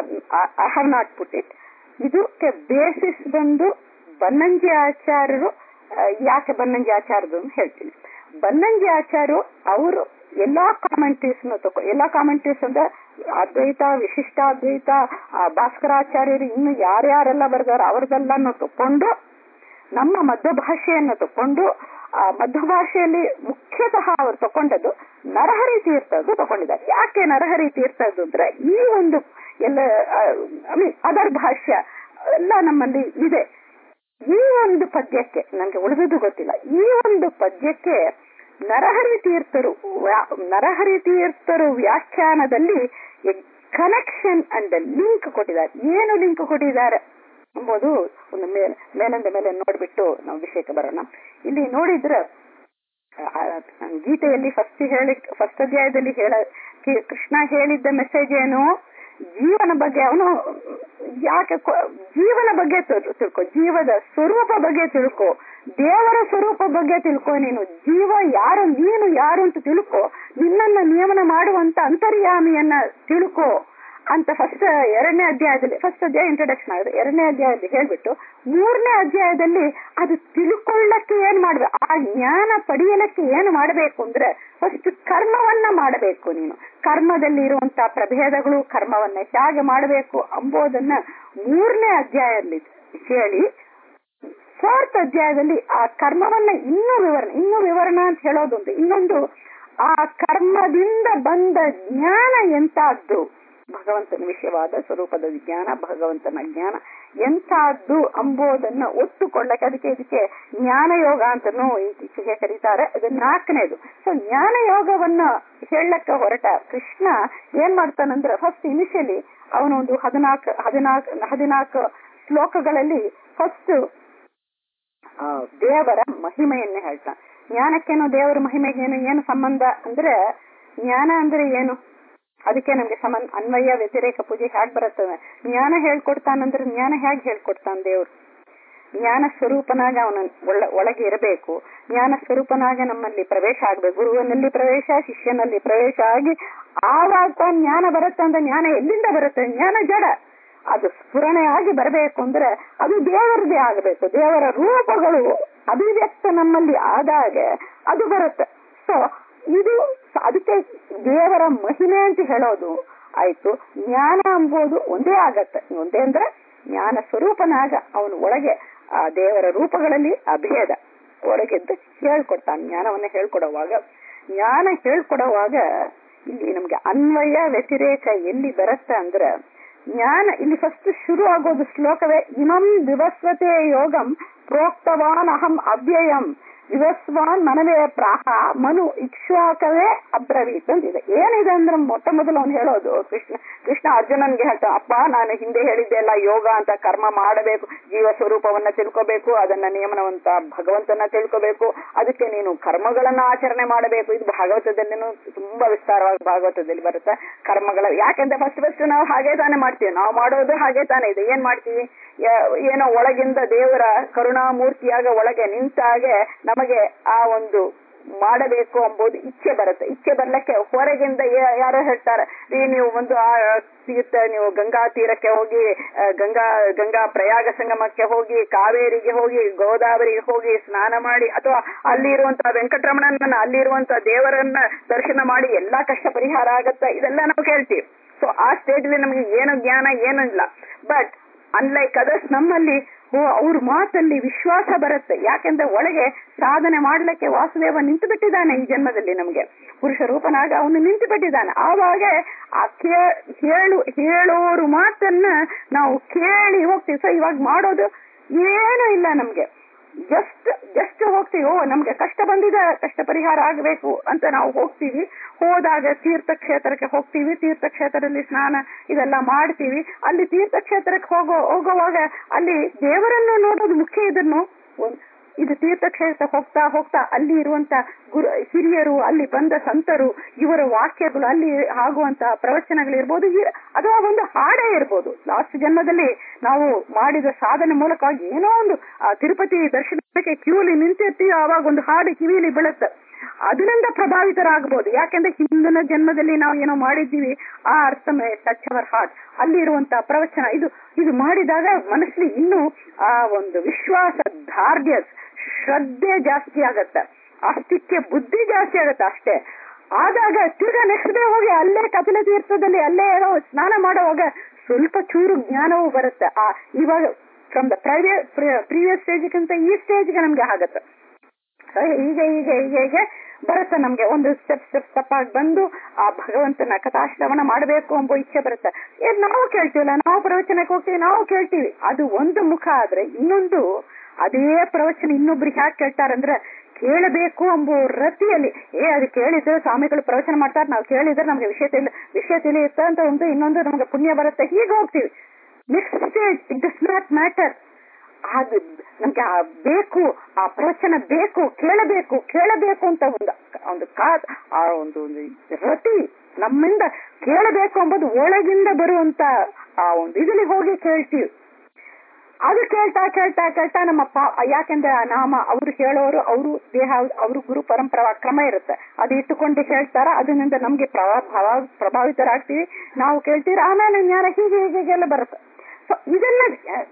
I have not put it ಇದಕ್ಕೆ ಬೇಸಿಸ್ ಬಂದು ಬನ್ನಂಜಿ ಆಚಾರ್ಯರು ಆ, ಯಾಕೆ ಬನ್ನಂಜಿ ಆಚಾರ್ಯರು ಅಂತ ಹೇಳ್ತೀನಿ ಬನ್ನಂಜಿ ಆಚಾರ್ಯರು ಅವರು ಎಲ್ಲಾ ಕಾಮೆಂಟ್ರೀಸ್ ತಗೋ ಎಲ್ಲಾ ಕಾಮೆಂಟ್ರೀಸ್ ಅಂದ್ರೆ ಅದ್ವೈತ ವಿಶಿಷ್ಟಾದ್ವೈತ ಆ, ಭಾಸ್ಕರಾಚಾರ್ಯರು ಇನ್ನು ಯಾರ್ಯಾರೆಲ್ಲ ಬರ್ದಾರ ಅವ್ರದೆಲ್ಲಾನು ತಕೊಂಡು ನಮ್ಮ ಮಧ್ಯ ಭಾಷೆಯನ್ನು ತಕೊಂಡು ಆ ಮಧ್ಯ ಭಾಷೆಯಲ್ಲಿ ಮುಖ್ಯತಃ ಅವರು ತಕೊಂಡದ್ದು ನರಹರಿ ತೀರ್ಥದ್ದು ತಕೊಂಡಿದ್ದಾರೆ ಯಾಕೆ ನರಹರಿ ತೀರ್ಥದ್ದು ಅಂದ್ರೆ ಈ ಒಂದು ಎಲ್ಲ ಐ ಮೀನ್ ಅದರ್ ಭಾಷ್ಯ ಎಲ್ಲ ನಮ್ಮಲ್ಲಿ ಇದೆ ಈ ಒಂದು ಪದ್ಯಕ್ಕೆ ನನಗೆ ಉಳಿದದ್ದು ಗೊತ್ತಿಲ್ಲ ಈ ಒಂದು ಪದ್ಯಕ್ಕೆ ನರಹರಿ ತೀರ್ಥರು ವ್ಯಾ- ನರಹರಿ ತೀರ್ಥರು ವ್ಯಾಖ್ಯಾನದಲ್ಲಿ ಕನೆಕ್ಷನ್ ಅಂಡ್ ಲಿಂಕ್ ಕೊಟ್ಟಿದ್ದಾರೆ ಏನು ಲಿಂಕ್ ಕೊಟ್ಟಿದ್ದಾರೆ ಎಂಬುದು ಒಂದು ಮೇಲೆ ಮೇಲಿಂದ ಮೇಲೆ ನೋಡ್ಬಿಟ್ಟು ನಾವು ವಿಷಯಕ್ಕೆ ಬರೋಣ ಇಲ್ಲಿ ನೋಡಿದ್ರೆ ಆ, ಗೀತೆಯಲ್ಲಿ ಫಸ್ಟ್ ಹೇಳಿ ಫಸ್ಟ್ ಅಧ್ಯಾಯದಲ್ಲಿ ಹೇಳ ಕಿ- ಕೃಷ್ಣ ಹೇಳಿದ್ದ ಮೆಸೇಜ್ ಏನು ಜೀವನ ಬಗ್ಗೆ ಅವನು ಯಾಕೆ ಕೊ- ಜೀವನ ಬಗ್ಗೆ ತಿಳ್- ತಿಳ್ಕೊ ಜೀವದ ಸ್ವರೂಪ ಬಗ್ಗೆ ತಿಳ್ಕೊ ದೇವರ ಸ್ವರೂಪ ಬಗ್ಗೆ ತಿಳ್ಕೊ ನೀನು ಜೀವ ಯಾರು ನೀನು ಯಾರು ಅಂತ ತಿಳ್ಕೊ ನಿನ್ನನ್ನ ನಿಯಮನ ಮಾಡುವಂತ ಅಂತರ್ಯಾಮಿಯನ್ನ ತಿಳ್ಕೊ ಅಂತ ಫಸ್ಟ್ ಎರಡನೇ ಅಧ್ಯಾಯದಲ್ಲಿ ಫಸ್ಟ್ ಅಧ್ಯಾಯ ಇಂಟ್ರಡಕ್ಷನ್ ಆಗಿದೆ ಎರಡನೇ ಅಧ್ಯಾಯದಲ್ಲಿ ಹೇಳ್ಬಿಟ್ಟು ಮೂರನೇ ಅಧ್ಯಾಯದಲ್ಲಿ ಅದು ತಿಳ್ಕೊಳ್ಳಕ್ಕೆ ಏನ್ ಮಾಡ್ಬೇಕು ಆ ಜ್ಞಾನ ಪಡೆಯಲಕ್ಕೆ ಏನು ಮಾಡಬೇಕು ಅಂದ್ರೆ ಫಸ್ಟ್ ಕರ್ಮವನ್ನ ಮಾಡಬೇಕು ನೀನು ಕರ್ಮದಲ್ಲಿ ಇರುವಂತಹ ಪ್ರಭೇದಗಳು ಕರ್ಮವನ್ನ ಹೇಗೆ ಮಾಡಬೇಕು ಅಂಬೋದನ್ನ ಮೂರನೇ ಅಧ್ಯಾಯದಲ್ಲಿ ಹೇಳಿ ಫೋರ್ತ್ ಅಧ್ಯಾಯದಲ್ಲಿ ಆ ಕರ್ಮವನ್ನ ಇನ್ನೂ ವಿವರಣೆ ಇನ್ನೂ ವಿವರಣೆ ಅಂತ ಹೇಳೋದೊಂದು ಇನ್ನೊಂದು ಆ ಕರ್ಮದಿಂದ ಬಂದ ಜ್ಞಾನ ಎಂತಾದ್ದು ಭಗವಂತನ ವಿಷಯವಾದ ಸ್ವರೂಪದ ಜ್ಞಾನ ಭಗವಂತನ ಜ್ಞಾನ ಎಂಥದ್ದು ಅಂಬೋದನ್ನ ಒತ್ತುಕೊಳ್ಳಕ್ಕೆ ಅದಕ್ಕೆ ಇದಕ್ಕೆ ಜ್ಞಾನ ಯೋಗ ಅಂತನೂ ಇತ್ತೀಚೆಗೆ ಕರೀತಾರೆ ಅದು ನಾಲ್ಕನೇದು ಸೊ ಜ್ಞಾನ ಯೋಗವನ್ನ ಹೇಳಕ್ಕೆ ಹೊರಟ ಕೃಷ್ಣ ಏನ್ ಮಾಡ್ತಾನಂದ್ರೆ ಫಸ್ಟ್ ಇನಿಷಿಯಲಿ ಅವನೊಂದು ಹದಿನಾಲ್ಕು ಹದಿನಾಲ್ಕು ಹದಿನಾಲ್ಕು ಶ್ಲೋಕಗಳಲ್ಲಿ ಫಸ್ಟ್ ದೇವರ ಮಹಿಮೆಯನ್ನೇ ಹೇಳ್ತಾನೆ ಜ್ಞಾನಕ್ಕೇನು ದೇವರ ಮಹಿಮೆಗೇನು ಏನು ಸಂಬಂಧ ಅಂದ್ರೆ ಜ್ಞಾನ ಅಂದ್ರೆ ಏನು ಅದಕ್ಕೆ ನಮ್ಗೆ ಸಂಬಂಧ ಅನ್ವಯ ವ್ಯತಿರೇಕ ಪೂಜೆ ಹೇಗ್ ಬರುತ್ತವೆ ಜ್ಞಾನ ಹೇಳ್ಕೊಡ್ತಾನಂದ್ರೆ ಜ್ಞಾನ ಹೇಗ್ ಹೇಳ್ಕೊಡ್ತಾನ ದೇವ್ರು ಜ್ಞಾನ ಸ್ವರೂಪನಾಗ ಅವನ ಒಳ ಒಳಗೆ ಇರಬೇಕು ಜ್ಞಾನ ಸ್ವರೂಪನಾಗ ನಮ್ಮಲ್ಲಿ ಪ್ರವೇಶ ಆಗ್ಬೇಕು ಗುರುವಿನಲ್ಲಿ ಪ್ರವೇಶ ಶಿಷ್ಯನಲ್ಲಿ ಪ್ರವೇಶ ಆಗಿ ಆವಾಗ ಜ್ಞಾನ ಬರುತ್ತೆ ಅಂದ್ರೆ ಜ್ಞಾನ ಎಲ್ಲಿಂದ ಬರುತ್ತೆ ಜ್ಞಾನ ಜಡ ಅದು ಸ್ಫುರಣೆ ಆಗಿ ಬರಬೇಕು ಅಂದ್ರೆ ಅದು ದೇವರದೇ ಆಗಬೇಕು ದೇವರ ರೂಪಗಳು ಅಭಿವ್ಯಕ್ತ ನಮ್ಮಲ್ಲಿ ಆದಾಗ ಅದು ಬರುತ್ತೆ ಸೊ ಇದು ಅದಕ್ಕೆ ದೇವರ ಮಹಿಮೆ ಅಂತ ಹೇಳೋದು ಆಯ್ತು ಜ್ಞಾನ ಎಂಬುದು ಒಂದೇ ಆಗತ್ತೆ ಒಂದೇ ಅಂದ್ರೆ ಜ್ಞಾನ ಸ್ವರೂಪನಾಗ ಅವನು ಒಳಗೆ ಆ ದೇವರ ರೂಪಗಳಲ್ಲಿ ಅಭೇದ ಒಳಗೆದ್ದು ಹೇಳ್ಕೊಡ್ತಾನೆ ಜ್ಞಾನವನ್ನ ಹೇಳ್ಕೊಡುವಾಗ ಜ್ಞಾನ ಹೇಳ್ಕೊಡುವಾಗ ಇಲ್ಲಿ ನಮ್ಗೆ ಅನ್ವಯ ವ್ಯತಿರೇಕ ಎಲ್ಲಿ ಬರುತ್ತೆ ಅಂದ್ರೆ ಜ್ಞಾನ ಇಲ್ಲಿ ಫಸ್ಟ್ ಶುರು ಆಗೋದು ಶ್ಲೋಕವೇ ಇಮಂ ವಿವಸ್ವತೆ ಯೋಗಂ ಪ್ರೋಕ್ತವಾನ್ ಅಹಂ ಅವ್ಯಯಂ ವಿವಸ್ವಾನ್ ಮನವೇ ಪ್ರಾಹ ಮನು ಇಕ್ಷ್ವಾಕವೇ ಅಬ್ರವೀತ್ ಅಂತಿದೆ ಏನಿದೆ ಅಂದ್ರೆ ಮೊಟ್ಟ ಮೊದಲು ಅವನು ಹೇಳೋದು ಕೃಷ್ಣ ಕೃಷ್ಣ ಅರ್ಜುನನ್ಗೆ ಹೇಳ್ತಾ ಅಪ್ಪ ನಾನು ಹಿಂದೆ ಹೇಳಿದ್ದೆ ಅಲ್ಲ ಯೋಗ ಅಂತ ಕರ್ಮ ಮಾಡಬೇಕು ಜೀವ ಸ್ವರೂಪವನ್ನ ತಿಳ್ಕೋಬೇಕು ಅದನ್ನ ನಿಯಮನವಂತ ಭಗವಂತನ ತಿಳ್ಕೋಬೇಕು ಅದಕ್ಕೆ ನೀನು ಕರ್ಮಗಳನ್ನ ಆಚರಣೆ ಮಾಡಬೇಕು ಇದು ಭಾಗವತದಲ್ಲಿನೂ ತುಂಬಾ ವಿಸ್ತಾರವಾಗಿ ಭಾಗವತದಲ್ಲಿ ಬರುತ್ತೆ ಕರ್ಮಗಳ ಯಾಕೆಂದ್ರೆ ಫಸ್ಟ್ ಫಸ್ಟ್ ನಾವು ಹಾಗೆ ತಾನೇ ಮಾಡ್ತೀವಿ ನಾವು ಮಾಡೋದು ಹಾಗೆ ತಾನೇ ಇದೆ ಏನ್ ಮಾಡ್ತೀವಿ ಏನೋ ಒಳಗಿಂದ ದೇವರ ಕರುಣಾಮೂರ್ತಿಯಾಗ ಒಳಗೆ ನಿಂತಾಗೆ ನಮಗೆ ಆ ಒಂದು ಮಾಡಬೇಕು ಎಂಬುದು ಇಚ್ಛೆ ಬರುತ್ತೆ ಇಚ್ಛೆ ಬರ್ಲಿಕ್ಕೆ ಹೊರಗಿಂದ ಯಾರೋ ಹೇಳ್ತಾರೆ ಈ ನೀವು ಒಂದು ಆ ತೀರ್ಥ ನೀವು ಗಂಗಾ ತೀರಕ್ಕೆ ಹೋಗಿ ಗಂಗಾ ಗಂಗಾ ಪ್ರಯಾಗ ಸಂಗಮಕ್ಕೆ ಹೋಗಿ ಕಾವೇರಿಗೆ ಹೋಗಿ ಗೋದಾವರಿಗೆ ಹೋಗಿ ಸ್ನಾನ ಮಾಡಿ ಅಥವಾ ಅಲ್ಲಿ ಇರುವಂತಹ ವೆಂಕಟರಮಣನ ಅಲ್ಲಿರುವಂತಹ ದೇವರನ್ನ ದರ್ಶನ ಮಾಡಿ ಎಲ್ಲಾ ಕಷ್ಟ ಪರಿಹಾರ ಆಗತ್ತ ಇದೆಲ್ಲ ನಾವು ಕೇಳ್ತೀವಿ ಸೊ ಆ ಸ್ಟೇಜ್ ನಮಗೆ ಏನು ಜ್ಞಾನ ಏನು ಇಲ್ಲ ಬಟ್ ಅನ್ಲೈಕ್ ಅದರ್ಸ್ ನಮ್ಮಲ್ಲಿ ಓ ಅವ್ರ ಮಾತಲ್ಲಿ ವಿಶ್ವಾಸ ಬರುತ್ತೆ ಯಾಕೆಂದ್ರೆ ಒಳಗೆ ಸಾಧನೆ ಮಾಡ್ಲಿಕ್ಕೆ ವಾಸುದೇವ ನಿಂತು ಬಿಟ್ಟಿದ್ದಾನೆ ಈ ಜನ್ಮದಲ್ಲಿ ನಮ್ಗೆ ಪುರುಷ ರೂಪನಾಗ ಅವನು ನಿಂತು ಬಿಟ್ಟಿದ್ದಾನೆ ಆವಾಗ ಆ ಕೇ ಹೇಳು ಹೇಳೋರು ಮಾತನ್ನ ನಾವು ಕೇಳಿ ಹೋಗ್ತೀವಿ ಸೊ ಇವಾಗ ಮಾಡೋದು ಏನು ಇಲ್ಲ ನಮ್ಗೆ ಜಸ್ಟ್ ಜಸ್ಟ್ ಹೋಗ್ತೀವಿ ಓ ನಮ್ಗೆ ಕಷ್ಟ ಬಂದಿದೆ ಕಷ್ಟ ಪರಿಹಾರ ಆಗಬೇಕು ಅಂತ ನಾವು ಹೋಗ್ತೀವಿ ಹೋದಾಗ ತೀರ್ಥಕ್ಷೇತ್ರಕ್ಕೆ ಹೋಗ್ತೀವಿ ತೀರ್ಥಕ್ಷೇತ್ರದಲ್ಲಿ ಸ್ನಾನ ಇದೆಲ್ಲ ಮಾಡ್ತೀವಿ ಅಲ್ಲಿ ತೀರ್ಥಕ್ಷೇತ್ರಕ್ಕೆ ಹೋಗೋ ಹೋಗುವಾಗ ಅಲ್ಲಿ ದೇವರನ್ನು ನೋಡೋದು ಮುಖ್ಯ ಇದನ್ನು ಇದು ತೀರ್ಥಕ್ಷೇತ್ರ ಹೋಗ್ತಾ ಹೋಗ್ತಾ ಅಲ್ಲಿ ಇರುವಂತ ಗುರು ಹಿರಿಯರು ಅಲ್ಲಿ ಬಂದ ಸಂತರು ಇವರ ವಾಕ್ಯಗಳು ಅಲ್ಲಿ ಆಗುವಂತ ಪ್ರವಚನಗಳಿರ್ಬೋದು ಅಥವಾ ಒಂದು ಹಾಡೇ ಇರ್ಬೋದು ಲಾಸ್ಟ್ ಜನ್ಮದಲ್ಲಿ ನಾವು ಮಾಡಿದ ಸಾಧನೆ ಮೂಲಕ ಏನೋ ಒಂದು ತಿರುಪತಿ ದರ್ಶನಕ್ಕೆ ಕ್ಯೂಲಿ ನಿಂತಿರ್ತೀವಿ ಆವಾಗ ಒಂದು ಹಾಡು ಕಿವಿಲಿ ಬೀಳುತ್ತೆ ಅದರಿಂದ ಪ್ರಭಾವಿತರಾಗಬಹುದು ಯಾಕೆಂದ್ರೆ ಹಿಂದಿನ ಜನ್ಮದಲ್ಲಿ ನಾವು ಏನೋ ಮಾಡಿದ್ದೀವಿ ಆ ಅರ್ಥಮೇ ಟಚ್ ಅವರ್ ಹಾರ್ಟ್ ಅಲ್ಲಿ ಇರುವಂತ ಪ್ರವಚನ ಇದು ಇದು ಮಾಡಿದಾಗ ಮನಸ್ಸಲ್ಲಿ ಇನ್ನೂ ಆ ಒಂದು ವಿಶ್ವಾಸ ಧಾರ್ಢ್ಯ ಶ್ರದ್ಧೆ ಜಾಸ್ತಿ ಆಗತ್ತೆ ಅಸ್ತಿಕ್ಯ ಬುದ್ಧಿ ಜಾಸ್ತಿ ಆಗತ್ತೆ ಅಷ್ಟೇ ಆದಾಗ ತಿರ್ಗಾ ನೆಕ್ಸ್ಟ್ ಡೇ ಹೋಗಿ ಅಲ್ಲೇ ಕಪಿಲ ತೀರ್ಥದಲ್ಲಿ ಅಲ್ಲೇ ಏನೋ ಸ್ನಾನ ಮಾಡುವಾಗ ಸ್ವಲ್ಪ ಚೂರು ಜ್ಞಾನವೂ ಬರುತ್ತೆ ಆ ಇವಾಗ ಫ್ರಮ್ ದ ಪ್ರೈವೇಟ್ ಪ್ರೀವಿಯಸ್ ಸ್ಟೇಜ್ಗಿಂತ ಈ ಸ್ಟೇಜ್ಗೆ ನಮ್ಗೆ ಆಗತ್ತೆ ಹೀಗೆ ಹೀಗೆ ಹೀಗೆ ಹೀಗೆ ಬರುತ್ತೆ ನಮ್ಗೆ ಒಂದು ಸ್ಟೆಪ್ ಸ್ಟೆಪ್ ಸ್ಟೆಪ್ ಆಗಿ ಬಂದು ಆ ಭಗವಂತನ ಕಥಾಶ್ರವಣ ಮಾಡಬೇಕು ಎಂಬ ಇಚ್ಛೆ ಬರುತ್ತೆ ಏನ್ ನಾವು ಕೇಳ್ತೀವಲ್ಲ ನಾವು ಪ್ರವಚನಕ್ಕೆ ಹೋಗ್ತೀವಿ ನಾವು ಕೇಳ್ತೀವಿ ಅದು ಒಂದು ಮುಖ ಆದ್ರೆ ಇನ್ನೊಂದು ಅದೇ ಪ್ರವಚನ ಇನ್ನೊಬ್ರಿಗೆ ಯಾಕೆ ಕೇಳ್ತಾರಂದ್ರೆ ಕೇಳಬೇಕು ಎಂಬ ರತಿಯಲ್ಲಿ ಏ ಅದು ಕೇಳಿದ್ರೆ ಸ್ವಾಮಿಗಳು ಪ್ರವಚನ ಮಾಡ್ತಾರೆ ನಾವು ಕೇಳಿದ್ರೆ ನಮ್ಗೆ ವಿಷಯ ತಿಳಿ ವಿಷಯ ತಿಳಿಯುತ್ತೆ ಅಂತ ಒಂದು ಇನ್ನೊಂದು ನಮ್ಗೆ ಪುಣ್ಯ ಬರುತ್ತೆ ಹೀಗೆ ಹೋಗ್ತೀವಿ next stage it does not matter ಅದು ನಮ್ಗೆ ಆ ಬೇಕು ಆ ಪ್ರವಚನ ಬೇಕು ಕೇಳಬೇಕು ಕೇಳಬೇಕು ಅಂತ ಒಂದು ಒಂದು ಕಾ ಆ ಒಂದು ರತಿ ನಮ್ಮಿಂದ ಕೇಳಬೇಕು ಎಂಬುದು ಒಳಗಿಂದ ಬರುವಂತ ಆ ಒಂದು ಇದರಲ್ಲಿ ಹೋಗಿ ಕೇಳ್ತೀವಿ ಅದು ಕೇಳ್ತಾ ಕೇಳ್ತಾ ಕೇಳ್ತಾ ನಮ್ಮ ಪಾ ಯಾಕೆಂದ್ರೆ ಆ ನಾಮ ಅವರು ಹೇಳೋರು ಅವರು ದೇಹ ಅವರು ಗುರು ಪರಂಪರಾ ಕ್ರಮ ಇರುತ್ತೆ ಅದು ಇಟ್ಟುಕೊಂಡು ಹೇಳ್ತಾರ ಅದರಿಂದ ನಮ್ಗೆ ಪ್ರಭಾವ ಪ್ರಭಾವಿತರಾಗ್ತೀವಿ ನಾವು ಕೇಳ್ತೀವಿ ಆಮೇಲೆ ಜ್ಞಾನ ಹೀಗೆ ಹೀಗೆಲ್ಲ ಬರುತ್ತೆ ಸೊ ಇದೆಲ್ಲ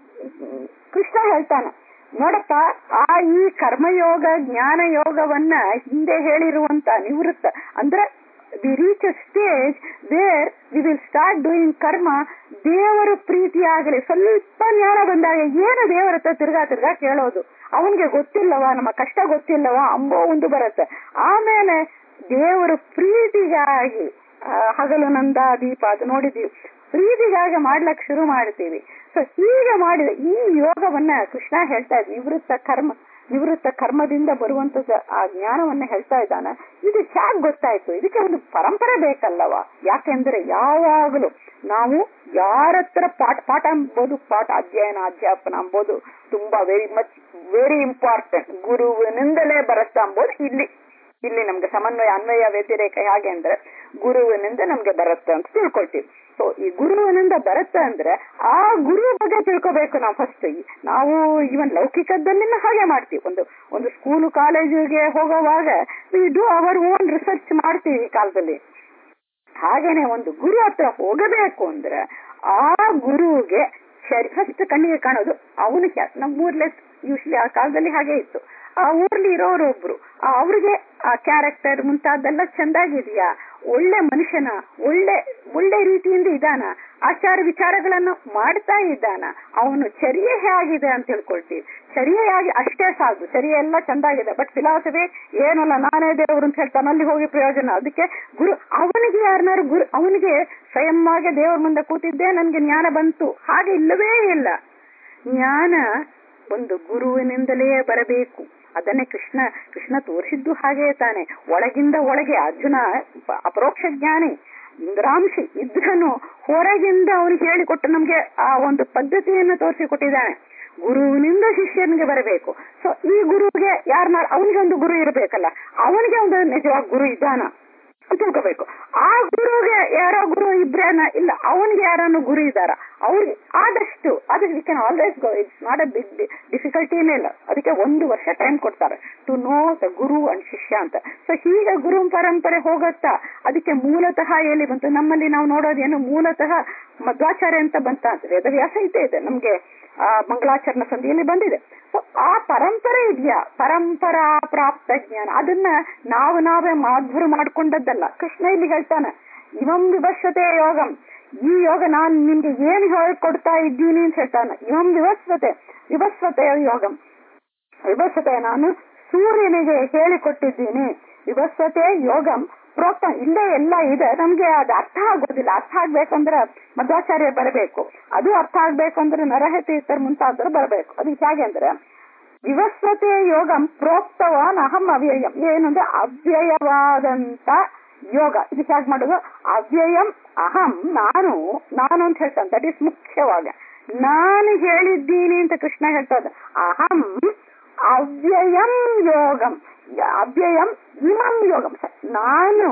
ಕೃಷ್ಣ ಹೇಳ್ತಾನೆ ನೋಡಪ್ಪ ಆ ಈ ಕರ್ಮಯೋಗ ಜ್ಞಾನ ಯೋಗವನ್ನ ಹಿಂದೆ ಹೇಳಿರುವಂತ ನಿವೃತ್ತ ಅಂದ್ರೆ we reach a stage where we will start doing karma ದೇವರ ಪ್ರೀತಿ ಆಗಲಿ ಸ್ವಲ್ಪ ಜ್ಞಾನ ಬಂದಾಗ ಏನು ದೇವರ ಹತ್ರ ತಿರ್ಗಾ ತಿರ್ಗಾ ಕೇಳೋದು ಅವನ್ಗೆ ಗೊತ್ತಿಲ್ಲವಾ ನಮ್ಮ ಕಷ್ಟ ಗೊತ್ತಿಲ್ಲವಾ ಅಂಬೋ ಒಂದು ಬರುತ್ತೆ ಆಮೇಲೆ ದೇವರ ಪ್ರೀತಿಗಾಗಿ ಆ, ಹಗಲು ನಂದ ದೀಪ ಅದು ನೋಡಿದೀವಿ ಪ್ರೀತಿಗಾಗಿ ಮಾಡ್ಲಕ್ ಶುರು ಮಾಡ್ತೀವಿ ಸೊ ಹೀಗೆ ಮಾಡಿದ ಈ ಯೋಗವನ್ನ ಕೃಷ್ಣ ಹೇಳ್ತಾ ಇದ್ದ ನಿವೃತ್ತ ಕರ್ಮ ನಿವೃತ್ತ ಕರ್ಮದಿಂದ ಬರುವಂತದ ಆ ಜ್ಞಾನವನ್ನ ಹೇಳ್ತಾ ಇದ್ದಾನೆ ಇದು ಹೇಗ್ ಗೊತ್ತಾಯ್ತು ಇದಕ್ಕೆ ಒಂದು ಪರಂಪರೆ ಬೇಕಲ್ಲವ ಯಾಕೆಂದ್ರೆ ಯಾವಾಗಲೂ ನಾವು ಯಾರತ್ರ ಪಾಠ ಪಾಠ ಅಂಬೋದು ಪಾಠ ಅಧ್ಯಯನ ಅಧ್ಯಾಪನ ಅಂಬೋದು ತುಂಬಾ ವೆರಿ ಮಚ್ ವೆರಿ ಇಂಪಾರ್ಟೆಂಟ್ ಗುರುವಿನಿಂದಲೇ ಬರುತ್ತಾ ಅಂಬೋದು ಇಲ್ಲಿ ಇಲ್ಲಿ ನಮ್ಗೆ ಸಮನ್ವಯ ಅನ್ವಯ ವ್ಯತಿರೇಕ ಹೇಗೆ ಅಂದ್ರೆ ಗುರುವಿನಿಂದ ನಮ್ಗೆ ಬರುತ್ತೆ ಅಂತ ತಿಳ್ಕೊಳ್ತೀವಿ ಸೊ ಈ ಗುರುವಿನಿಂದ ಬರುತ್ತೆ ಅಂದ್ರೆ ಆ ಗುರು ಬಗ್ಗೆ ತಿಳ್ಕೋಬೇಕು ನಾವು ಫಸ್ಟ್ ನಾವು ಇವನ್ ಲೌಕಿಕದಲ್ಲಿನ ಹಾಗೆ ಮಾಡ್ತೀವಿ ಒಂದು ಒಂದು ಸ್ಕೂಲು ಕಾಲೇಜಿಗೆ ಹೋಗುವಾಗ we do our own research ಮಾಡ್ತೀವಿ ಈ ಕಾಲದಲ್ಲಿ ಹಾಗೇನೆ ಒಂದು ಗುರು ಹತ್ರ ಹೋಗಬೇಕು ಅಂದ್ರೆ ಆ ಗುರುವಿಗೆ ಸರಿ ಫಸ್ಟ್ ಕಣ್ಣಿಗೆ ಕಾಣೋದು ಅವನು ನಮ್ಮೂರ್ಲೆ ಯೂಶ್ಲಿ ಆ ಕಾಲದಲ್ಲಿ ಹಾಗೆ ಇತ್ತು ಆ ಊರ್ಲಿ ಇರೋರು ಒಬ್ರು ಆ ಅವ್ರಿಗೆ ಆ ಕ್ಯಾರೆಕ್ಟರ್ ಮುಂತಾದೆಲ್ಲ ಚಂದಾಗಿದೆಯಾ ಒಳ್ಳೆ ಮನುಷ್ಯನ ಒಳ್ಳೆ ಒಳ್ಳೆ ರೀತಿಯಿಂದ ಇದಾನ ಆಚಾರ ವಿಚಾರಗಳನ್ನು ಮಾಡ್ತಾ ಇದ್ದಾನ ಅವನು ಚರ್ಯೆ ಹೇಗಿದೆ ಅಂತ ತಿಳ್ಕೊಳ್ತೀವಿ ಚರ್ಯೆಯಾಗಿ ಅಷ್ಟೇ ಸಾಕು ಚರ್ಯೆ ಎಲ್ಲ ಚಂದಾಗಿದೆ ಬಟ್ ಫಿಲಾಸಫಿ ಏನಲ್ಲ ನಾನೇ ದೇವರು ಅಂತ ಹೇಳ್ತಾನೆ ಅಲ್ಲಿ ಹೋಗಿ ಪ್ರಯೋಜನ ಅದಕ್ಕೆ ಗುರು ಅವನಿಗೆ ಯಾರನ್ನಾರು ಗುರು ಅವನಿಗೆ ಸ್ವಯಂವಾಗಿ ದೇವರ ಮುಂದೆ ಕೂತಿದ್ದೆ ನನ್ಗೆ ಜ್ಞಾನ ಬಂತು ಹಾಗೆ ಇಲ್ಲವೇ ಇಲ್ಲ ಜ್ಞಾನ ಒಂದು ಗುರುವಿನಿಂದಲೇ ಬರಬೇಕು ಅದನ್ನೇ ಕೃಷ್ಣ ಕೃಷ್ಣ ತೋರಿಸಿದ್ದು ಹಾಗೆ ತಾನೆ ಒಳಗಿಂದ ಒಳಗೆ ಅರ್ಜುನ ಅಪರೋಕ್ಷ ಜ್ಞಾನಿ ಇಂದ್ರಾಂಶಿ ಇದ್ರನು ಹೊರಗಿಂದ ಅವನಿಗೆ ಹೇಳಿಕೊಟ್ಟು ನಮ್ಗೆ ಆ ಒಂದು ಪದ್ಧತಿಯನ್ನು ತೋರಿಸಿಕೊಟ್ಟಿದ್ದಾನೆ ಗುರುವಿನಿಂದ ಶಿಷ್ಯನಿಗೆ ಬರಬೇಕು ಸೊ ಈ ಗುರುವಿಗೆ ಯಾರನ್ನ ಅವನಿಗೆ ಒಂದು ಗುರು ಇರಬೇಕಲ್ಲ ಅವನಿಗೆ ಒಂದು ನಿಜವಾಗಿ ಗುರು ಇದ್ದಾನ ಅಂತ ತಿಳ್ಕೋಬೇಕು ಆ ಗುರುಗೆ ಯಾರೋ ಗುರು ಇಬ್ರೇನ ಇಲ್ಲ ಅವನಿಗೆ ಯಾರನ್ನು ಗುರು ಇದ್ದಾರ ಅವ್ರಿಗೆ ಆದಷ್ಟು ಅದಕ್ಕೆ we can always go it's not a big ಡಿಫಿಕಲ್ಟಿನೇ ಇಲ್ಲ ಅದಕ್ಕೆ ಒಂದು ವರ್ಷ ಟೈಮ್ ಕೊಡ್ತಾರೆ to know the guru and shishya ಅಂತ ಸೊ ಹೀಗೆ ಗುರು ಪರಂಪರೆ ಹೋಗತ್ತಾ ಅದಕ್ಕೆ ಮೂಲತಃ ಎಲ್ಲಿ ಬಂತು ನಮ್ಮಲ್ಲಿ ನಾವು ನೋಡೋದೇನು ಮೂಲತಃ ಮಧ್ವಾಚಾರ್ಯ ಅಂತ ಬಂತ ಅಂತ ವೇದವ್ಯಾಸ ಇದ್ದೇ ಇದೆ ನಮ್ಗೆ ಆ ಮಂಗಳಾಚರಣ ಸಂಧಿಯಲ್ಲಿ ಬಂದಿದೆ ಸೊ ಆ ಪರಂಪರೆ ಇದೆಯಾ ಪರಂಪರಾ ಪ್ರಾಪ್ತ ಜ್ಞಾನ ಅದನ್ನ ನಾವು ನಾವೇ ಮಾಧ್ವರು ಮಾಡ್ಕೊಂಡದ್ದಲ್ಲ ಕೃಷ್ಣ ಇಲ್ಲಿ ಹೇಳ್ತಾನೆ ಇವಂ ವಿವಶ್ವತೆ ಯೋಗಂ ಈ ಯೋಗ ನಾನು ನಿಮ್ಗೆ ಏನ್ ಹೇಳ್ಕೊಡ್ತಾ ಇದ್ದೀನಿ ಅಂತ ಹೇಳ್ತಾನೆ ಇವಂ ವಿವಸ್ವತೆ ವಿವಸ್ವತೆ ಯೋಗಂ ವಿವಸ್ವತೆ ನಾನು ಸೂರ್ಯನಿಗೆ ಹೇಳಿಕೊಟ್ಟಿದ್ದೀನಿ ವಿವಸ್ವತೆ ಯೋಗಂ ಪ್ರೋಕ್ತ ಇಲ್ಲೇ ಎಲ್ಲ ಇದೆ ನಮ್ಗೆ ಅದು ಅರ್ಥ ಆಗೋದಿಲ್ಲ ಅರ್ಥ ಆಗ್ಬೇಕಂದ್ರೆ ಮಧ್ವಾಚಾರ್ಯ ಬರಬೇಕು ಅದು ಅರ್ಥ ಆಗ್ಬೇಕಂದ್ರೆ ನರಹತೀರ್ಥರ್ ಮುಂತಾದ್ರು ಬರಬೇಕು ಅದು ಹೇಗೆ ಅಂದ್ರೆ ವಿವಸ್ವತೆ ಯೋಗಂ ಪ್ರೋಕ್ತವಾನ್ ಅಹಂ ಅವ್ಯಯಂ ಏನಂದ್ರೆ ಅವ್ಯಯವಾದಂತ ಯೋಗ ಇದು ಹೇಗೆ ಮಾಡೋದು ಅವ್ಯಯಂ ಅಹಂ ನಾನು ನಾನು ಅಂತ ಹೇಳ್ತಾನೆ ದಟ್ ಈಸ್ ಮುಖ್ಯವಾಗ ನಾನು ಹೇಳಿದ್ದೀನಿ ಅಂತ ಕೃಷ್ಣ ಹೇಳ್ತದ ಅಹಂ ಅವ್ಯಯಂ ಯೋಗಂ ಅವ್ಯಯಂ ಇಮಂ ಯೋಗಂ ನಾನು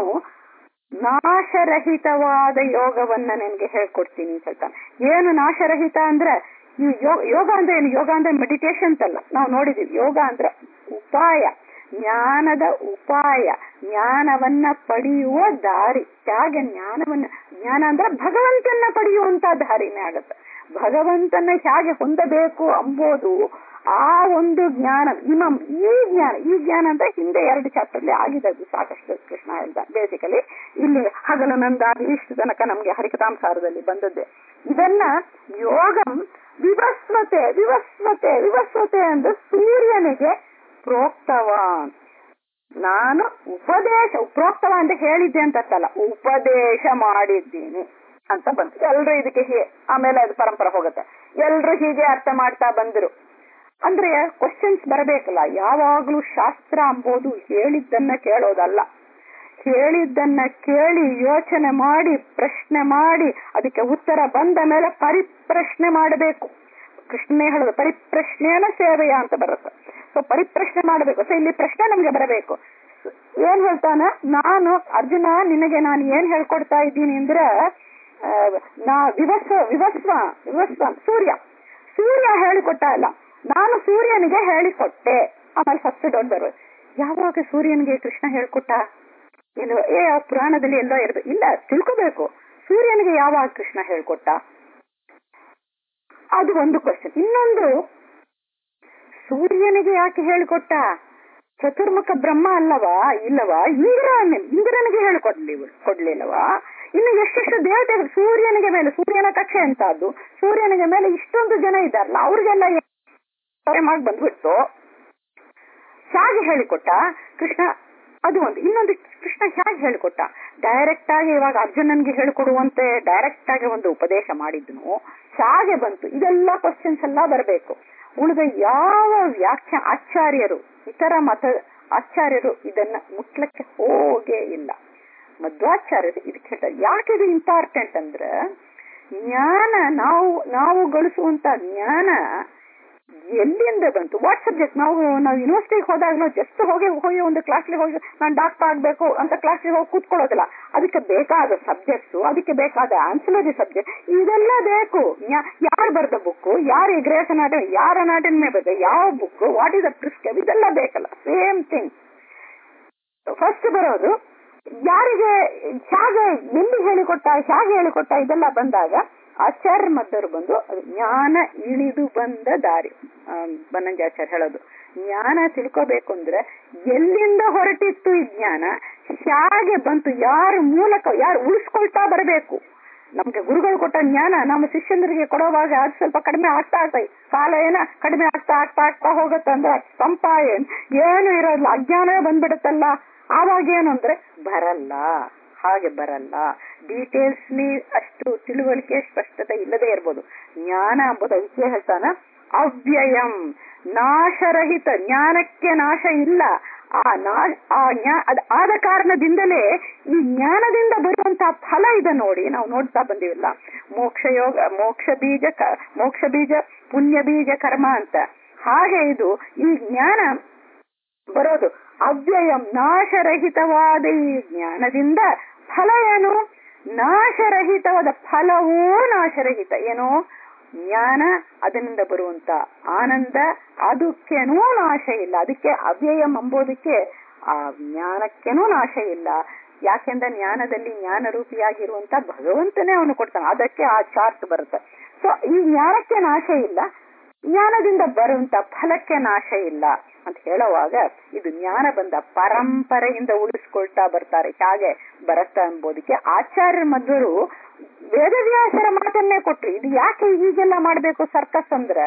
ನಾಶರಹಿತವಾದ ಯೋಗವನ್ನ ನಿನ್ಗೆ ಹೇಳ್ಕೊಡ್ತೀನಿ ಅಂತ ಹೇಳ್ತಾನೆ ಏನು ನಾಶರಹಿತ ಅಂದ್ರೆ ಈ ಯೋಗ ಯೋಗ ಅಂದ್ರೆ ಏನು ಯೋಗ ಅಂದ್ರೆ ಮೆಡಿಟೇಷನ್ ಅಲ್ಲ ನಾವು ನೋಡಿದೀವಿ ಯೋಗ ಅಂದ್ರೆ ಉಪಾಯ ಜ್ಞಾನದ ಉಪಾಯ ಜ್ಞಾನವನ್ನ ಪಡೆಯುವ ದಾರಿ ಹೇಗೆ ಜ್ಞಾನವನ್ನ ಜ್ಞಾನ ಅಂದ್ರೆ ಭಗವಂತನ ಪಡೆಯುವಂತ ದಾರಿನೇ ಆಗತ್ತೆ ಭಗವಂತನ ಹೇಗೆ ಹೊಂದಬೇಕು ಅಂಬೋದು ಆ ಒಂದು ಜ್ಞಾನ ಇಮಂ ಈ ಜ್ಞಾನ ಈ ಜ್ಞಾನ ಅಂತ ಹಿಂದೆ ಎರಡು ಚಾಪ್ಟರ್ಲಿ ಆಗಿದೆ ಅದು ಸಾಕಷ್ಟು ಕೃಷ್ಣ ಹೇಳ್ದ ಬೇಸಿಕಲಿ ಇಲ್ಲಿ ಹಗಲು ನಂದಾದಿ ಇಷ್ಟು ತನಕ ನಮ್ಗೆ ಹರಿಕತಾಂಸಾರದಲ್ಲಿ ಬಂದದ್ದೆ ಇದನ್ನ ಯೋಗಂ ವಿವಸ್ವತೆ ವಿವಸ್ವತೆ ವಿವಸ್ವತೆ ಅಂದ್ರೆ ಸೂರ್ಯನಿಗೆ ಪ್ರೋಕ್ತವಾನ್ ನಾನು ಉಪದೇಶ ಪ್ರೋಕ್ತವ ಅಂತ ಹೇಳಿದ್ದೆ ಅಂತ ಅರ್ಥಲ್ಲ ಉಪದೇಶ ಮಾಡಿದ್ದೀನಿ ಅಂತ ಬಂತು ಎಲ್ರು ಇದಕ್ಕೆ ಹೀ- ಆಮೇಲೆ ಅದು ಪರಂಪರೆ ಹೋಗುತ್ತೆ ಎಲ್ರು ಹೀಗೆ ಅರ್ಥ ಮಾಡ್ತಾ ಬಂದ್ರು ಅಂದ್ರೆ ಕ್ವಶನ್ಸ್ ಬರಬೇಕಲ್ಲ ಯಾವಾಗ್ಲೂ ಶಾಸ್ತ್ರ ಅಂಬೋದು ಹೇಳಿದ್ದನ್ನ ಕೇಳೋದಲ್ಲ ಹೇಳಿದ್ದನ್ನ ಕೇಳಿ ಯೋಚನೆ ಮಾಡಿ ಪ್ರಶ್ನೆ ಮಾಡಿ ಅದಕ್ಕೆ ಉತ್ತರ ಬಂದ ಮೇಲೆ ಪರಿಪ್ರಶ್ನೆ ಮಾಡಬೇಕು ಕೃಷ್ಣನೇ ಹೇಳೋದು ಪರಿಪ್ರಶ್ನೆಯನ ಸೇವೆಯ ಅಂತ ಬರುತ್ತೆ ಸೊ ಪರಿಪ್ರಶ್ನೆ ಮಾಡಬೇಕು ಸೊ ಇಲ್ಲಿ ಪ್ರಶ್ನೆ ನಮ್ಗೆ ಬರಬೇಕು ಏನ್ ಹೇಳ್ತಾನೆ ನಾನು ಅರ್ಜುನ ನಿನಗೆ ನಾನು ಏನ್ ಹೇಳ್ಕೊಡ್ತಾ ಇದ್ದೀನಿ ಅಂದ್ರೆ ಆ, ನಾ ವಿವಸ್ವ ವಿವಸ್ವ ವಿವಸ್ವ ಸೂರ್ಯ ಸೂರ್ಯ ಹೇಳಿಕೊಟ್ಟ ಇಲ್ಲ ನಾನು ಸೂರ್ಯನಿಗೆ ಹೇಳಿಕೊಟ್ಟೆ ಆಮೇಲೆ ಫಸ್ಟ್ ದೊಡ್ಡವರು ಯಾವಾಗ ಸೂರ್ಯನಿಗೆ ಕೃಷ್ಣ ಹೇಳ್ಕೊಟ್ಟ ಎಲ್ಲೋ ಏ ಆ ಪುರಾಣದಲ್ಲಿ ಎಲ್ಲೋ ಇರ್ಬೇಕು ಇಲ್ಲ ತಿಳ್ಕೋಬೇಕು ಸೂರ್ಯನಿಗೆ ಯಾವಾಗ ಕೃಷ್ಣ ಹೇಳ್ಕೊಟ್ಟ ಅದು ಒಂದು ಕ್ವಶನ್ ಇನ್ನೊಂದು ಸೂರ್ಯನಿಗೆ ಯಾಕೆ ಹೇಳಿಕೊಟ್ಟ ಚತುರ್ಮುಖ ಬ್ರಹ್ಮ ಅಲ್ಲವಾ ಇಲ್ಲವಾ ಇಂದ್ರ ಇಂದ್ರನಿಗೆ ಹೇಳಿಕೊಡ್ಲಿ ಕೊಡ್ಲಿಲ್ಲವಾ ಇನ್ನು ಎಷ್ಟೆಷ್ಟು ದೇವತೆ ಸೂರ್ಯನಿಗೆ ಮೇಲೆ ಸೂರ್ಯನ ಕಕ್ಷೆ ಅಂತದ್ದು ಸೂರ್ಯನಿಗೆ ಮೇಲೆ ಇಷ್ಟೊಂದು ಜನ ಇದ್ದಾರಲ್ಲ ಅವ್ರಿಗೆಲ್ಲ ಏನ್ ಮಾಡಿ ಬಂದ್ಬಿಟ್ಟು ಹೇಗೆ ಹೇಳಿಕೊಟ್ಟ ಕೃಷ್ಣ ಅದು ಒಂದು ಇನ್ನೊಂದು ಕೃಷ್ಣ ಹೇಗೆ ಹೇಳಿಕೊಟ್ಟ ಡೈರೆಕ್ಟ್ ಆಗಿ ಇವಾಗ ಅರ್ಜುನನ್ಗೆ ಹೇಳಿಕೊಡುವಂತೆ ಡೈರೆಕ್ಟ್ ಆಗಿ ಒಂದು ಉಪದೇಶ ಮಾಡಿದ್ನು ಹೇಗೆ ಬಂತು ಇದೆಲ್ಲ ಕ್ವಶನ್ಸ್ ಎಲ್ಲ ಬರಬೇಕು ಉಳಿದ ಯಾವ ವ್ಯಾಖ್ಯಾ ಆಚಾರ್ಯರು ಇತರ ಮತ ಆಚಾರ್ಯರು ಇದನ್ನ ಮುಟ್ಲಕ್ಕೆ ಹೋಗೇ ಇಲ್ಲ ಮಧ್ವಾಚಾರ್ಯರು ಇದಕ್ಕೆ ಹೇಳ್ತಾರೆ ಯಾಕೆ ಇದು ಇಂಪಾರ್ಟೆಂಟ್ ಅಂದ್ರೆ ಜ್ಞಾನ ನಾವು ನಾವು ಗಳಿಸುವಂತ ಜ್ಞಾನ ಎಲ್ಲಿಂದ ಬಂತು ವಾಟ್ ಸಬ್ಜೆಕ್ಟ್ ನಾವು ನಾವು ಯೂನಿವರ್ಸಿಟಿಗೆ ಹೋದಾಗ ನಾವು ಜಸ್ಟ್ ಹೋಗಿ ಹೋಗಿ ಒಂದು ಕ್ಲಾಸ್ಗೆ ಹೋಗಿ ನಾನು ಡಾಕ್ಟರ್ ಆಗ್ಬೇಕು ಅಂತ ಕ್ಲಾಸ್ಗೆ ಹೋಗಿ ಕೂತ್ಕೊಳ್ಳೋದಿಲ್ಲ ಅದಕ್ಕೆ ಬೇಕಾದ ಸಬ್ಜೆಕ್ಟ್ಸ್ ಅದಕ್ಕೆ ಬೇಕಾದ ಆನ್ಸಲರಿ ಸಬ್ಜೆಕ್ಟ್ ಇದೆಲ್ಲ ಬೇಕು ಯಾರು ಬರೆದ ಬುಕ್ ಯಾರು ಗ್ರೇಸ್ ಅನಾಟಮಿ ಯಾರ ಅನಾಟಮಿ ಬಗ್ಗೆ ಯಾವ book what is the prescribe ಇದೆಲ್ಲ ಬೇಕಲ್ಲ ಸೇಮ್ ಥಿಂಗ್ ಫಸ್ಟ್ ಬರೋದು ಯಾರಿಗೆ ಹೇಗೆ ಎಲ್ಲಿ ಹೇಳಿಕೊಟ್ಟ ಹೇಗೆ ಹೇಳಿಕೊಟ್ಟ ಇದೆಲ್ಲ ಬಂದಾಗ ಆಚಾರ್ಯ ಮದ್ದರು ಬಂದು ಅದು ಜ್ಞಾನ ಇಳಿದು ಬಂದ ದಾರಿ ಬನ್ನಂಜಾಚಾರ್ಯ ಹೇಳೋದು ಜ್ಞಾನ ತಿಳ್ಕೋಬೇಕು ಅಂದ್ರೆ ಎಲ್ಲಿಂದ ಹೊರಟಿತ್ತು ಈ ಜ್ಞಾನ ಹೇಗೆ ಬಂತು ಯಾರ ಮೂಲಕ ಯಾರು ಉಳಿಸ್ಕೊಳ್ತಾ ಬರಬೇಕು ನಮ್ಗೆ ಗುರುಗಳು ಕೊಟ್ಟ ಜ್ಞಾನ ನಮ್ಮ ಶಿಷ್ಯಂದರಿಗೆ ಕೊಡುವಾಗ ಅದು ಸ್ವಲ್ಪ ಕಡಿಮೆ ಆಗ್ತಾ ಆಗ್ತಾ ಕಾಲ ಏನ ಕಡಿಮೆ ಆಗ್ತಾ ಆಗ್ತಾ ಆಗ್ತಾ ಹೋಗುತ್ತೆ ಅಂದ್ರೆ ಸಂಪ ಏನ್ ಏನು ಇರೋದಿಲ್ಲ ಅಜ್ಞಾನ ಬಂದ್ಬಿಡುತ್ತಲ್ಲ ಆವಾಗ ಏನು ಅಂದ್ರೆ ಬರಲ್ಲ ಹಾಗೆ ಬರಲ್ಲ ಡೀಟೇಲ್ಸ್ ಅಷ್ಟು ತಿಳುವಳಿಕೆ ಸ್ಪಷ್ಟತೆ ಇಲ್ಲದೆ ಇರ್ಬೋದು ಜ್ಞಾನ ಎಂಬುದು ಅದಕ್ಕೆ ಹೇಳ್ತಾನ ಅವ್ಯಯಂ ನಾಶರಹಿತ ಜ್ಞಾನಕ್ಕೆ ನಾಶ ಇಲ್ಲ ಆ ನಾ ಆ ಜ್ಞಾ ಅದ್ ಆದ ಕಾರಣದಿಂದಲೇ ಈ ಜ್ಞಾನದಿಂದ ಬರುವಂತಹ ಫಲ ಇದೆ ನೋಡಿ ನಾವು ನೋಡ್ತಾ ಬಂದಿವಿಲ್ಲ ಮೋಕ್ಷ ಯೋಗ ಮೋಕ್ಷ ಬೀಜ ಮೋಕ್ಷ ಬೀಜ ಪುಣ್ಯ ಬೀಜ ಕರ್ಮ ಅಂತ ಹಾಗೆ ಇದು ಈ ಜ್ಞಾನ ಬರೋದು ಅವ್ಯಯಂ ನಾಶರಹಿತವಾದ ಈ ಜ್ಞಾನದಿಂದ ಫಲ ಏನು ನಾಶರಹಿತವಾದ ಫಲವೂ ನಾಶರಹಿತ ಏನೋ ಜ್ಞಾನ ಅದರಿಂದ ಬರುವಂತ ಆನಂದ ಅದಕ್ಕೇನೂ ನಾಶ ಇಲ್ಲ ಅದಕ್ಕೆ ಅವ್ಯಯಂ ಎಂಬುದಕ್ಕೆ ಆ ಜ್ಞಾನಕ್ಕೇನೂ ನಾಶ ಇಲ್ಲ ಯಾಕೆಂದ್ರೆ ಜ್ಞಾನದಲ್ಲಿ ಜ್ಞಾನ ರೂಪಿಯಾಗಿರುವಂತ ಭಗವಂತನೇ ಅವನು ಕೊಡ್ತಾನೆ ಅದಕ್ಕೆ ಆ ಚಾರ್ಟ್ ಬರುತ್ತೆ ಸೊ ಈ ಜ್ಞಾನಕ್ಕೆ ನಾಶ ಇಲ್ಲ ಜ್ಞಾನದಿಂದ ಬರುವಂತ ಫಲಕ್ಕೆ ನಾಶ ಇಲ್ಲ ಅಂತ ಹೇಳುವಾಗ ಇದು ಜ್ಞಾನ ಬಂದ ಪರಂಪರೆಯಿಂದ ಉಳಿಸ್ಕೊಳ್ತಾ ಬರ್ತಾರೆ ಹೇಗೆ ಬರತ್ತ ಎಂಬುದಕ್ಕೆ ಆಚಾರ್ಯ ಮಧ್ವರು ವೇದವ್ಯಾಸರ ಮಾತನ್ನೇ ಕೊಟ್ರು ಇದು ಯಾಕೆ ಹೀಗೆಲ್ಲ ಮಾಡ್ಬೇಕು ಸರ್ಕಸ್ ಅಂದ್ರ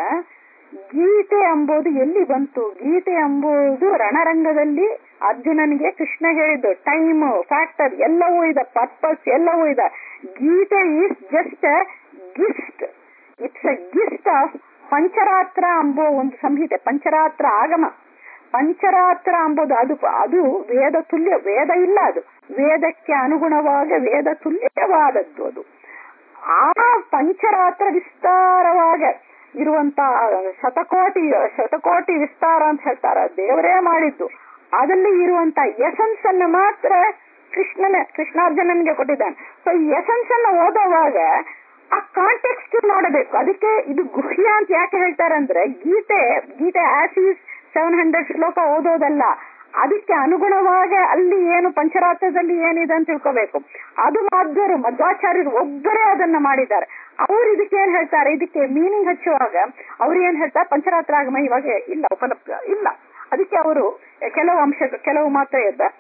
ಗೀತೆ ಎಂಬುದು ಎಲ್ಲಿ ಬಂತು ಗೀತೆ ಎಂಬುದು ರಣರಂಗದಲ್ಲಿ ಅರ್ಜುನನಿಗೆ ಕೃಷ್ಣ ಹೇಳಿದ್ದು ಟೈಮ್ ಫ್ಯಾಕ್ಟರ್ ಎಲ್ಲವೂ ಇದೆ ಪರ್ಪಸ್ ಎಲ್ಲವೂ ಇದೆ ಗೀತೆ is just gift it's a gift of Pancharatra ಎಂಬೋ ಒಂದು ಸಂಹಿತೆ ಪಂಚರಾತ್ರ ಆಗಮ ಪಂಚರಾತ್ರ ಎಂಬುದು ಅದು ಅದು ವೇದ ತುಲ್ಯ ವೇದ ಇಲ್ಲ ಅದು ವೇದಕ್ಕೆ ಅನುಗುಣವಾಗಿ ವೇದ ತುಲ್ಯವಾದದ್ದು ಅದು ಆ ಪಂಚರಾತ್ರ ವಿಸ್ತಾರವಾಗ ಇರುವಂತ ಶತಕೋಟಿ ಶತಕೋಟಿ ವಿಸ್ತಾರ ಅಂತ ಹೇಳ್ತಾರ ದೇವರೇ ಮಾಡಿದ್ದು ಅದಲ್ಲಿ ಇರುವಂತ ಎಸೆನ್ಸ್ ಅನ್ನ ಮಾತ್ರ ಕೃಷ್ಣನ ಕೃಷ್ಣಾರ್ಜುನನ್ಗೆ ಕೊಟ್ಟಿದ್ದಾನೆ ಸೊ ಈ ಎಸೆನ್ಸ್ ಅನ್ನ ಓದುವಾಗ ಆ ಕಾಂಟೆಕ್ಸ್ಟ್ ನೋಡಬೇಕು ಅದಕ್ಕೆ ಇದು ಗುಹ್ಯ ಅಂತ ಯಾಕೆ ಹೇಳ್ತಾರೆ ಅಂದ್ರೆ ಗೀತೆ ಗೀತೆ ಆಸಿಸ್ ಸೆವೆನ್ ಹಂಡ್ರೆಡ್ ಶ್ಲೋಕ ಓದೋದಲ್ಲ ಅದಕ್ಕೆ ಅನುಗುಣವಾಗಿ ಅಲ್ಲಿ ಏನು ಪಂಚರಾತ್ರದಲ್ಲಿ ಏನಿದೆ ಅಂತ ತಿಳ್ಕೋಬೇಕು ಅದು ಮಾಧ್ಯರು ಮಧ್ವಾಚಾರ್ಯರು ಒಬ್ಬರೇ ಅದನ್ನ ಮಾಡಿದ್ದಾರೆ ಅವ್ರು ಇದಕ್ಕೆ ಏನ್ ಹೇಳ್ತಾರೆ ಇದಕ್ಕೆ ಮೀನಿಂಗ್ ಹಚ್ಚುವಾಗ ಅವ್ರು ಏನ್ ಹೇಳ್ತಾರೆ ಪಂಚರಾತ್ರ ಆಗಮ ಇವಾಗ ಇಲ್ಲ ಉಪಲಬ್ಧ ಇಲ್ಲ ಅದಕ್ಕೆ ಅವರು ಕೆಲವು ಅಂಶ ಕೆಲವು ಮಾತ್ರ ಇದೆ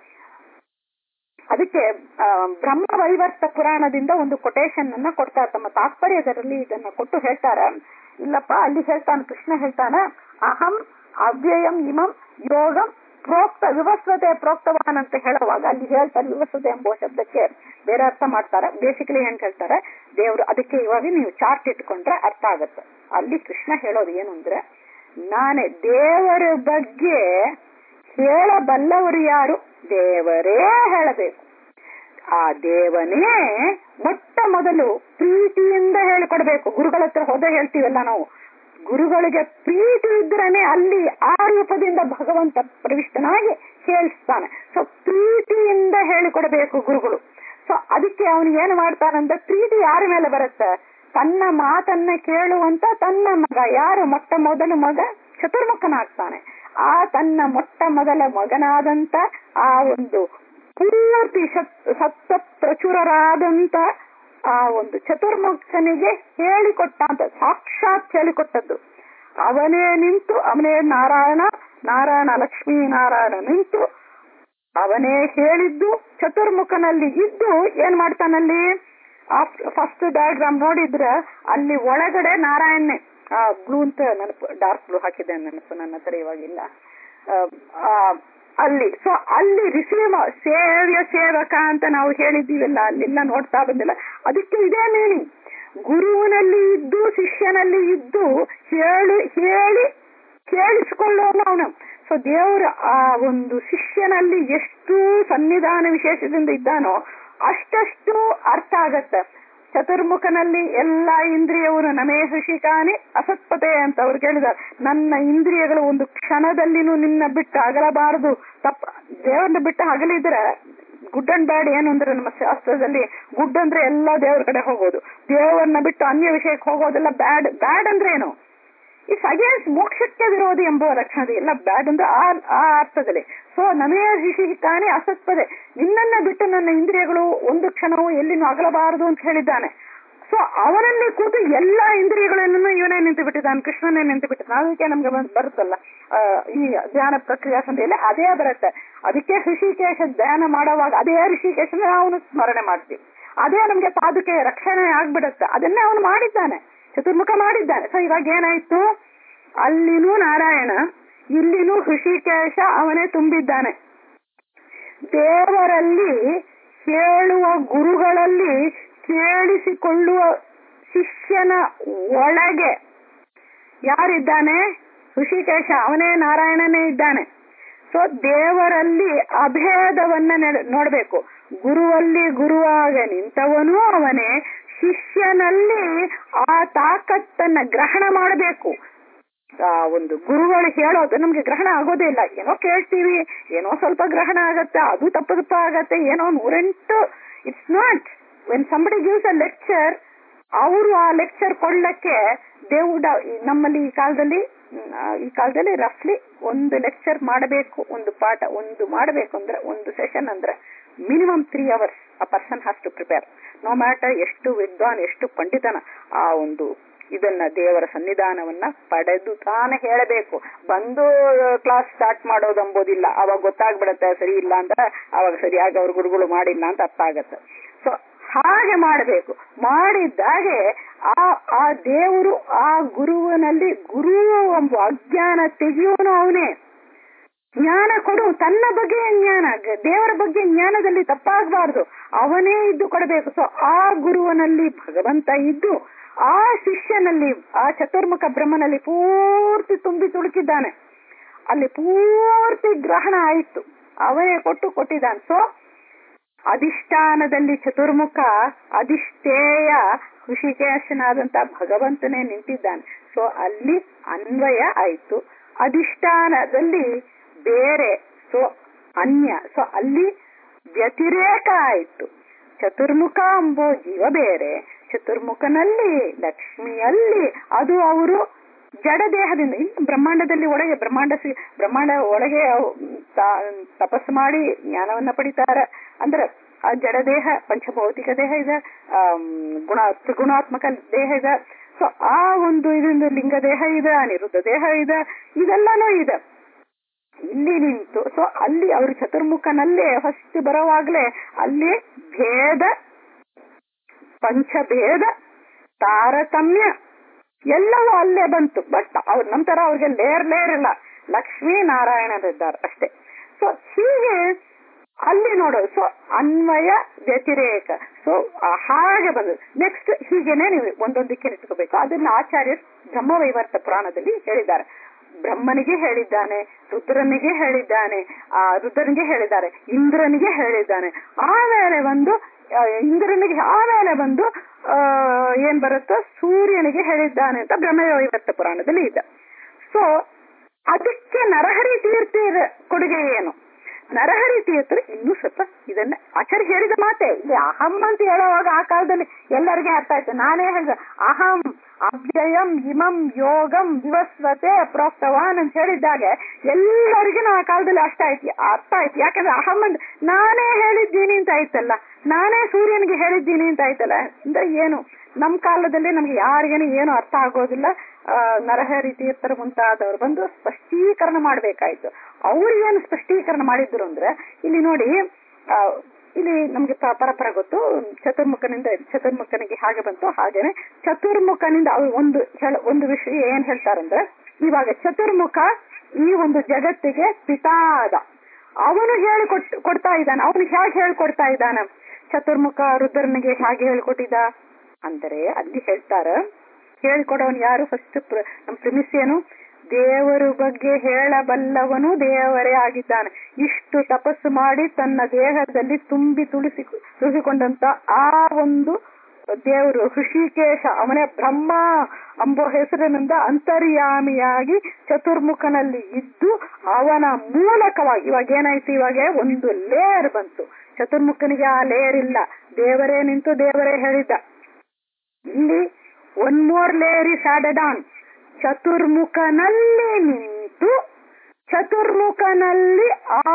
ಅದಕ್ಕೆ ಬ್ರಹ್ಮ ವೈವರ್ತ ಪುರಾಣದಿಂದ ಒಂದು ಕೊಟೇಶನ್ ಅನ್ನ ಕೊಡ್ತಾರೆ ತಮ್ಮ ತಾತ್ಪರ್ಯದಲ್ಲಿ ಇದನ್ನ ಕೊಟ್ಟು ಹೇಳ್ತಾರ ಇಲ್ಲಪ್ಪ ಅಲ್ಲಿ ಹೇಳ್ತಾನ ಕೃಷ್ಣ ಹೇಳ್ತಾನ ಅಹಂ ಅವ್ಯಯಂ ಇಮಂ ಯೋಗಂ ಪ್ರೋಕ್ತ ವಿವಸ್ವತೆ ಪ್ರೋಕ್ತವಾನ್ ಅಂತ ಹೇಳುವಾಗ ಅಲ್ಲಿ ಹೇಳ್ತಾರೆ ವಿವಸ್ವತೆ ಎಂಬ ಶಬ್ದಕ್ಕೆ ಬೇರೆ ಅರ್ಥ ಮಾಡ್ತಾರೆ ಬೇಸಿಕಲಿ ಏನ್ ಹೇಳ್ತಾರೆ ದೇವರು ಅದಕ್ಕೆ ಇವಾಗ ನೀವು ಚಾರ್ಟ್ ಇಟ್ಕೊಂಡ್ರೆ ಅರ್ಥ ಆಗತ್ತೆ ಅಲ್ಲಿ ಕೃಷ್ಣ ಹೇಳೋದು ಏನು ಅಂದ್ರೆ ನಾನೇ ದೇವರ ಬಗ್ಗೆ ಹೇಳಬಲ್ಲವರು ಯಾರು ದೇವರೇ ಹೇಳಬೇಕು ಆ ದೇವನೇ ಮೊಟ್ಟ ಮೊದಲು ಪ್ರೀತಿಯಿಂದ ಹೇಳಿಕೊಡ್ಬೇಕು ಗುರುಗಳ ಹತ್ರ ಹೋದ ಹೇಳ್ತೀವಲ್ಲ ನಾವು ಗುರುಗಳಿಗೆ ಪ್ರೀತಿ ಇದ್ರೇನೆ ಅಲ್ಲಿ ಆ ರೂಪದಿಂದ ಭಗವಂತ ಪ್ರವಿಷ್ಟನಾಗಿ ಹೇಳಿಸ್ತಾನೆ ಸೊ ಪ್ರೀತಿಯಿಂದ ಹೇಳಿಕೊಡಬೇಕು ಗುರುಗಳು ಸೊ ಅದಕ್ಕೆ ಅವನು ಏನು ಮಾಡ್ತಾನಂದ್ರೆ ಪ್ರೀತಿ ಯಾರ ಮೇಲೆ ಬರುತ್ತೆ ತನ್ನ ಮಾತನ್ನ ಕೇಳುವಂತ ತನ್ನ ಮಗ ಯಾರು ಮೊಟ್ಟ ಮೊದಲು ಮಗ ಚತುರ್ಮುಖನಾಗ್ತಾನೆ ಆ ತನ್ನ ಮೊಟ್ಟ ಮೊದಲ ಮಗನಾದಂತ ಆ ಒಂದು ಪೂರ್ತಿ ಸತ್ತ ಪ್ರಚುರರಾದಂತ ಆ ಒಂದು ಚತುರ್ಮುಖನಿಗೆ ಹೇಳಿಕೊಟ್ಟ ಅಂತ ಸಾಕ್ಷಾತ್ ಹೇಳಿಕೊಟ್ಟದ್ದು ಅವನೇ ನಿಂತು ಅವನೇ ನಾರಾಯಣ ನಾರಾಯಣ ಲಕ್ಷ್ಮೀ ನಾರಾಯಣ ನಿಂತು ಅವನೇ ಹೇಳಿದ್ದು ಚತುರ್ಮುಖನಲ್ಲಿ ಇದ್ದು ಏನ್ ಮಾಡ್ತಾನಲ್ಲಿ ಫಸ್ಟ್ ಡಯಾಗ್ರಾಮ್ ನೋಡಿದ್ರೆ ಅಲ್ಲಿ ಒಳಗಡೆ ನಾರಾಯಣನೇ ಆ ಬ್ಲೂ ಅಂತ ನೆನಪು ಡಾರ್ಕ್ ಬ್ಲೂ ಹಾಕಿದೆ ನೆನಪು ನನ್ನ ಹತ್ರ ಇವಾಗಿಲ್ಲ ಅಲ್ಲಿ ಸೊ ಅಲ್ಲಿ ರಿಸೀವ್ ಸೇವ್ಯ ಸೇವಕ ಅಂತ ನಾವು ಹೇಳಿದ್ದೀವಲ್ಲ ಅಲ್ಲೆಲ್ಲ ನೋಡ್ತಾ ಬಂದಿಲ್ಲ ಅದಕ್ಕೆ ಇದೇ ಮೀನಿಂಗ್ ಗುರುವಿನಲ್ಲಿ ಇದ್ದು ಶಿಷ್ಯನಲ್ಲಿ ಇದ್ದು ಹೇಳಿ ಹೇಳಿ ಕೇಳಿಸಿಕೊಳ್ಳೋನು ಅವನು ಸೊ ದೇವರ ಆ ಒಂದು ಶಿಷ್ಯನಲ್ಲಿ ಎಷ್ಟು ಸನ್ನಿಧಾನ ವಿಶೇಷದಿಂದ ಇದ್ದಾನೋ ಅಷ್ಟಷ್ಟು ಅರ್ಥ ಆಗತ್ತೆ ಚತುರ್ಮುಖನಲ್ಲಿ ಎಲ್ಲಾ ಇಂದ್ರಿಯವನ್ನು ನಮೇ ಹೃಷಿಕಾನಿ ಅಸತ್ಪತೆ ಅಂತ ಅವ್ರು ಕೇಳಿದಾರೆ ನನ್ನ ಇಂದ್ರಿಯಗಳು ಒಂದು ಕ್ಷಣದಲ್ಲಿನೂ ನಿನ್ನ ಬಿಟ್ಟು ಅಗಲಬಾರದು ತಪ್ಪ ದೇವರನ್ನ ಬಿಟ್ಟು ಅಗಲಿದ್ರೆ ಗುಡ್ ಅಂಡ್ ಬ್ಯಾಡ್ ಏನು ಅಂದ್ರೆ ನಮ್ಮ ಶಾಸ್ತ್ರದಲ್ಲಿ ಗುಡ್ ಅಂದ್ರೆ ಎಲ್ಲಾ ದೇವರ ಕಡೆ ಹೋಗೋದು ದೇವರನ್ನ ಬಿಟ್ಟು ಅನ್ಯ ವಿಷಯಕ್ಕೆ ಹೋಗೋದೆಲ್ಲ ಬ್ಯಾಡ್ ಬ್ಯಾಡ್ ಅಂದ್ರೆ ಏನು ಇಟ್ಸ್ ಅಗೇನ್ಸ್ಟ್ ಮೋಕ್ಷಕ್ಕೆ ವಿರೋಧಿ ಎಂಬುವ ಲಕ್ಷಣದ ಎಲ್ಲ ಬ್ಯಾಡ್ ಅಂದ್ರೆ ಆ ಆ ಅರ್ಥದಲ್ಲಿ ಸೊ ನಮೇ ಕಾಣಿ ಅಸತ್ಪದೆ ನಿನ್ನನ್ನ ಬಿಟ್ಟು ನನ್ನ ಇಂದ್ರಿಯಗಳು ಒಂದು ಕ್ಷಣವೂ ಎಲ್ಲಿನೂ ಅಗಲಬಾರದು ಅಂತ ಹೇಳಿದ್ದಾನೆ ಸೊ ಅವನಲ್ಲಿ ಕೂತು ಎಲ್ಲಾ ಇಂದ್ರಿಯಗಳನ್ನು ಇವನೇ ನಿಂತು ಬಿಟ್ಟಿದ್ದಾನೆ ಕೃಷ್ಣನೇ ನಿಂತು ಬಿಟ್ಟಿದ್ದಾನೆ ಅದಕ್ಕೆ ನಮ್ಗೆ ಬಂದ್- ಬರುತ್ತಲ್ಲ ಆ, ಈ ಧ್ಯಾನ ಪ್ರಕ್ರಿಯಾ ಸಂಧಿಯಲ್ಲಿ ಅದೇ ಬರುತ್ತೆ ಅದಕ್ಕೆ ಋಷಿಕೇಶ ಧ್ಯಾನ ಮಾಡುವಾಗ ಅದೇ ಋಷಿಕೇಶನ ಅವನು ಸ್ಮರಣೆ ಮಾಡ್ತೀವಿ ಅದೇ ನಮ್ಗೆ ಪಾದುಕೆ ರಕ್ಷಣೆ ಆಗ್ಬಿಡುತ್ತೆ ಅದನ್ನೇ ಅವನು ಮಾಡಿದ್ದಾನೆ ಚತುರ್ಮುಖ ಮಾಡಿದ್ದಾನೆ ಸೊ ಇವಾಗ ಏನಾಯ್ತು ಅಲ್ಲಿನೂ ನಾರಾಯಣ ಇಲ್ಲಿನೂ ಋಷಿಕೇಶ ಅವನೇ ತುಂಬಿದ್ದಾನೆ ದೇವರಲ್ಲಿ ಕೇಳುವ ಗುರುಗಳಲ್ಲಿ ಕೇಳಿಸಿಕೊಳ್ಳುವ ಶಿಷ್ಯನ ಒಳಗೆ ಯಾರಿದ್ದಾನೆ ಋಷಿಕೇಶ ಅವನೇ ನಾರಾಯಣನೇ ಇದ್ದಾನೆ ಸೊ ದೇವರಲ್ಲಿ ಅಭೇದವನ್ನ ನೆಡ- ನೋಡ್ಬೇಕು ಗುರುವಲ್ಲಿ ಗುರುವಾಗ ನಿಂತವನು ಅವನೇ ಶಿಷ್ಯನಲ್ಲಿ ಆ ತಾಕತ್ತನ್ನ ಗ್ರಹಣ ಮಾಡಬೇಕು ಆ ಒಂದು ಗುರುಗಳು ಹೇಳೋದು ನಮ್ಗೆ ಗ್ರಹಣ ಆಗೋದೇ ಇಲ್ಲ ಏನೋ ಕೇಳ್ತೀವಿ ಏನೋ ಸ್ವಲ್ಪ ಗ್ರಹಣ ಆಗತ್ತೆ ಅದು ತಪ್ಪು ತಪ್ಪ ಆಗತ್ತೆ ಏನೋ ನೂರೆಂಟು it's not when somebody gives a lecture ಅವರು ಆ ಲೆಕ್ಚರ್ ಕೊಡ್ಲಕ್ಕೆ ದೇವುಡ ನಮ್ಮಲ್ಲಿ ಈ ಕಾಲದಲ್ಲಿ ಮ್, ಆ, ಈ ಕಾಲದಲ್ಲಿ ರಫ್ಲಿ ಒಂದು ಲೆಕ್ಚರ್ ಮಾಡಬೇಕು ಒಂದು ಪಾಠ ಒಂದು ಮಾಡಬೇಕು ಅಂದ್ರೆ ಒಂದು ಸೆಷನ್ ಅಂದ್ರೆ minimum three hours a person has to prepare no matter ಎಷ್ಟು ವಿದ್ವಾನ್ ಎಷ್ಟು ಪಂಡಿತನ ಆ ಒಂದು ಇದನ್ನ ದೇವರ ಸನ್ನಿಧಾನವನ್ನ ಪಡೆದು ತಾನೇ ಹೇಳಬೇಕು ಬಂದು ಕ್ಲಾಸ್ ಸ್ಟಾರ್ಟ್ ಮಾಡೋದು ಅಂಬೋದಿಲ್ಲ ಅವಾಗ ಗೊತ್ತಾಗ್ಬಿಡತ್ತೆ ಸರಿ ಇಲ್ಲ ಅಂತ ಅವಾಗ ಸರಿಯಾಗಿ ಅವ್ರ ಗುರುಗಳು ಮಾಡಿಲ್ಲ ಅಂತ ಅರ್ಥ ಆಗತ್ತೆ ಸೊ ಹಾಗೆ ಮಾಡಬೇಕು ಮಾಡಿದ್ದಾಗೆ ಆ ಆ ದೇವರು ಆ ಗುರುವಿನಲ್ಲಿ ಗುರು ಎಂಬ ಅಜ್ಞಾನ ತೆಗೆಯೋನು ಅವನೇ ಜ್ಞಾನ ಕೊಡು ತನ್ನ ಬಗ್ಗೆ ಜ್ಞಾನ ಗ- ದೇವರ ಬಗ್ಗೆ ಜ್ಞಾನದಲ್ಲಿ ತಪ್ಪಾಗಬಾರ್ದು ಅವನೇ ಇದ್ದು ಕೊಡಬೇಕು ಸೊ ಆ ಗುರುವನಲ್ಲಿ ಭಗವಂತ ಇದ್ದು ಆ ಶಿಷ್ಯನಲ್ಲಿ ಆ ಚತುರ್ಮುಖ ಬ್ರಹ್ಮನಲ್ಲಿ ಪೂರ್ತಿ ತುಂಬಿ ತುಳುಕಿದ್ದಾನೆ ಅಲ್ಲಿ ಪೂರ್ತಿ ಗ್ರಹಣ ಆಯಿತು ಅವನೇ ಕೊಟ್ಟು ಕೊಟ್ಟಿದ್ದಾನೆ ಸೊ ಅಧಿಷ್ಠಾನದಲ್ಲಿ ಚತುರ್ಮುಖ ಅಧಿಷ್ಠೇಯ ಋಷಿಕೇಶನಾದಂತ ಭಗವಂತನೇ ನಿಂತಿದ್ದಾನೆ ಸೊ ಅಲ್ಲಿ ಅನ್ವಯ ಆಯ್ತು ಅಧಿಷ್ಠಾನದಲ್ಲಿ ಬೇರೆ ಸೊ ಅನ್ಯ ಸೊ ಅಲ್ಲಿ ವ್ಯತಿರೇಕ ಆಯ್ತು ಚತುರ್ಮುಖ ಎಂಬೋ ಜೀವ ಬೇರೆ ಚತುರ್ಮುಖನಲ್ಲಿ ಲಕ್ಷ್ಮಿಯಲ್ಲಿ ಅದು ಅವರು ಜಡ ದೇಹದಿಂದ ಇನ್ನು ಬ್ರಹ್ಮಾಂಡದಲ್ಲಿ ಒಳಗೆ ಬ್ರಹ್ಮಾಂಡ ಸಿ- ಬ್ರಹ್ಮಾಂಡ ಒಳಗೆ ಅವ್ ತ- ತಪಸ್ಸು ಮಾಡಿ ಜ್ಞಾನವನ್ನ ಪಡಿತಾರೆ ಅಂದ್ರೆ ಆ ಜಡ ದೇಹ ಪಂಚಭೌತಿಕ ದೇಹ ಇದೆ ಆಮ್, ಗುಣ ತ್ರಿಗುಣಾತ್ಮಕ ದೇಹ ಇದೆ ಸೊ ಆ ಒಂದು ಇದೊಂದು ಲಿಂಗ ದೇಹ ಇದೆ ಅನಿರುದ್ಧ ದೇಹ ಇದೆ ಇದೆಲ್ಲಾನು ಇದೆ ಇಲ್ಲಿ ನಿಂತು ಸೊ ಅಲ್ಲಿ ಅವರು ಚತುರ್ಮುಖನಲ್ಲೇ ಫಸ್ಟ್ ಬರೋವಾಗ್ಲೇ ಅಲ್ಲಿ ಭೇದ ಪಂಚಭೇದ ತಾರತಮ್ಯ ಎಲ್ಲವೂ ಅಲ್ಲೇ ಬಂತು ಬಟ್ ಅವ್ರ ನಂತರ ಅವ್ರಿಗೆ ಲೇರ್ ಲೇರ್ ಇಲ್ಲ ಲಕ್ಷ್ಮೀ ನಾರಾಯಣರಿದ್ದಾರೆ ಅಷ್ಟೇ ಸೊ ಹೀಗೆ ಅಲ್ಲಿ ನೋಡೋದು ಸೊ ಅನ್ವಯ ವ್ಯತಿರೇಕ ಸೊ ಹಾಗೆ ಬಂದದ್ದು ನೆಕ್ಸ್ಟ್ ಹೀಗೇನೆ ನೀವು ಒಂದೊಂದಕ್ಕೆ ಇಟ್ಕೋಬೇಕು ಅದನ್ನ ಆಚಾರ್ಯರು ಬ್ರಹ್ಮವೈವರ್ತ ಪುರಾಣದಲ್ಲಿ ಹೇಳಿದ್ದಾರೆ ಬ್ರಹ್ಮನಿಗೆ ಹೇಳಿದ್ದಾನೆ ರುದ್ರನಿಗೆ ಹೇಳಿದ್ದಾನೆ ಆ ರುದ್ರನಿಗೆ ಹೇಳಿದ್ದಾರೆ ಇಂದ್ರನಿಗೆ ಹೇಳಿದ್ದಾನೆ ಆಮೇಲೆ ಬಂದು ಆ, ಇಂದ್ರನಿಗೆ ಆಮೇಲೆ ಬಂದು ಆ, ಏನ್ ಬರುತ್ತೋ ಸೂರ್ಯನಿಗೆ ಹೇಳಿದ್ದಾನೆ ಅಂತ ಬ್ರಹ್ಮವೈವರ್ತ ಪುರಾಣದಲ್ಲಿ ಇದೆ ಸೊ ಅದಕ್ಕೆ ನರಹರಿ ತೀರ್ಥರ ಕೊಡುಗೆ ಏನು ನರಹರಿ ತೀರ್ಥರು ಇನ್ನೂ ಸ್ವಲ್ಪ ಇದನ್ನ ಆಚಾರ್ಯ ಹೇಳಿದ ಮಾತೆ ಇಲ್ಲಿ ಅಹಂ ಅಂತ ಹೇಳುವಾಗ ಆ ಕಾಲದಲ್ಲಿ ಎಲ್ಲರಿಗೆ ಅರ್ಥ ಆಯ್ತು ನಾನೇ ಹೇಳಿದೆ ಅಹಂ ಅವ್ಯಯಂ ಇಮಂ ಯೋಗಂ ವಿವಸ್ವತೆ ಪ್ರೋಕ್ತವಾನ್ ಅಂತ ಹೇಳಿದ್ದಾಗೆ ಎಲ್ಲರಿಗೂ ಆ ಕಾಲದಲ್ಲಿ ಅಷ್ಟ ಆಯ್ತು ಅರ್ಥ ಆಯ್ತು ಯಾಕಂದ್ರೆ ಅಹಂ ಅಂದ್ರೆ ನಾನೇ ಹೇಳಿದ್ದೀನಿ ಅಂತ ಆಯ್ತಲ್ಲ ನಾನೇ ಸೂರ್ಯನಿಗೆ ಹೇಳಿದ್ದೀನಿ ಅಂತ ಆಯ್ತಲ್ಲ ಅಂದ್ರೆ ಏನು ನಮ್ ಕಾಲದಲ್ಲಿ ನಮ್ಗೆ ಯಾರಿಗೇನು ಏನು ಅರ್ಥ ಆಗೋದಿಲ್ಲ ಆ, ನರಹರಿ ತೀರ್ಥರು ಮುಂತಾದವರು ಬಂದು ಸ್ಪಷ್ಟೀಕರಣ ಮಾಡ್ಬೇಕಾಯ್ತು ಅವ್ರು ಏನು ಸ್ಪಷ್ಟೀಕರಣ ಮಾಡಿದ್ರು ಅಂದ್ರೆ ಇಲ್ಲಿ ನೋಡಿ ಆ, ಇಲ್ಲಿ ನಮ್ಗೆ ಪ- ಪರಪರ ಗೊತ್ತು ಚತುರ್ಮುಖನಿಂದ ಚತುರ್ಮುಖನಿಗೆ ಹಾಗೆ ಬಂತು ಹಾಗೇನೆ ಚತುರ್ಮುಖನಿಂದ ಅವ್ರು ಒಂದು ಹೇಳ- ಒಂದು ವಿಷಯ ಏನ್ ಹೇಳ್ತಾರಂದ್ರೆ ಇವಾಗ ಚತುರ್ಮುಖ ಈ ಒಂದು ಜಗತ್ತಿಗೆ ಪಿತಾದ ಅವನು ಹೇಳಿಕೊಟ್ ಕೊಡ್ತಾ ಇದ್ದಾನೆ ಅವನು ಹೇಗೆ ಹೇಳ್ಕೊಡ್ತಾ ಇದ್ದಾನೆ ಚತುರ್ಮುಖ ರುದ್ರನಿಗೆ ಹೇಗೆ ಹೇಳ್ಕೊಟ್ಟಿದ್ದ ಅಂದರೆ ಅಲ್ಲಿ ಹೇಳ್ತಾರ ಹೇಳ್ಕೊಡೋನು ಯಾರು ಫಸ್ಟ್ ನಮ್ ಪ್ರಿಮಿಸ್ ಏನು ದೇವರ ಬಗ್ಗೆ ಹೇಳಬಲ್ಲವನು ದೇವರೇ ಆಗಿದ್ದಾನೆ ಇಷ್ಟು ತಪಸ್ಸು ಮಾಡಿ ತನ್ನ ದೇಹದಲ್ಲಿ ತುಂಬಿ ತುಳಿಸಿ ತುಳಿಸಿಕೊಂಡಂತ ಆ ಒಂದು ದೇವರು ಋಷಿಕೇಶ ಅವನೇ ಬ್ರಹ್ಮ ಅಂಬೋ ಹೆಸರಿನಿಂದ ಅಂತರ್ಯಾಮಿಯಾಗಿ ಚತುರ್ಮುಖನಲ್ಲಿ ಇದ್ದು ಅವನ ಮೂಲಕವಾಗಿ ಇವಾಗ ಏನಾಯ್ತು ಇವಾಗ ಒಂದು ಲೇಯರ್ ಬಂತು ಚತುರ್ಮುಖನಿಗೆ ಆ ಲೇಯರ್ ಇಲ್ಲ ದೇವರೇ ನಿಂತು ದೇವರೇ ಹೇಳಿದ್ದ ಇಲ್ಲಿ one more layer is added on ಚತುರ್ಮುಖನಲ್ಲಿ ನಿಂತು ಚತುರ್ಮುಖನಲ್ಲಿ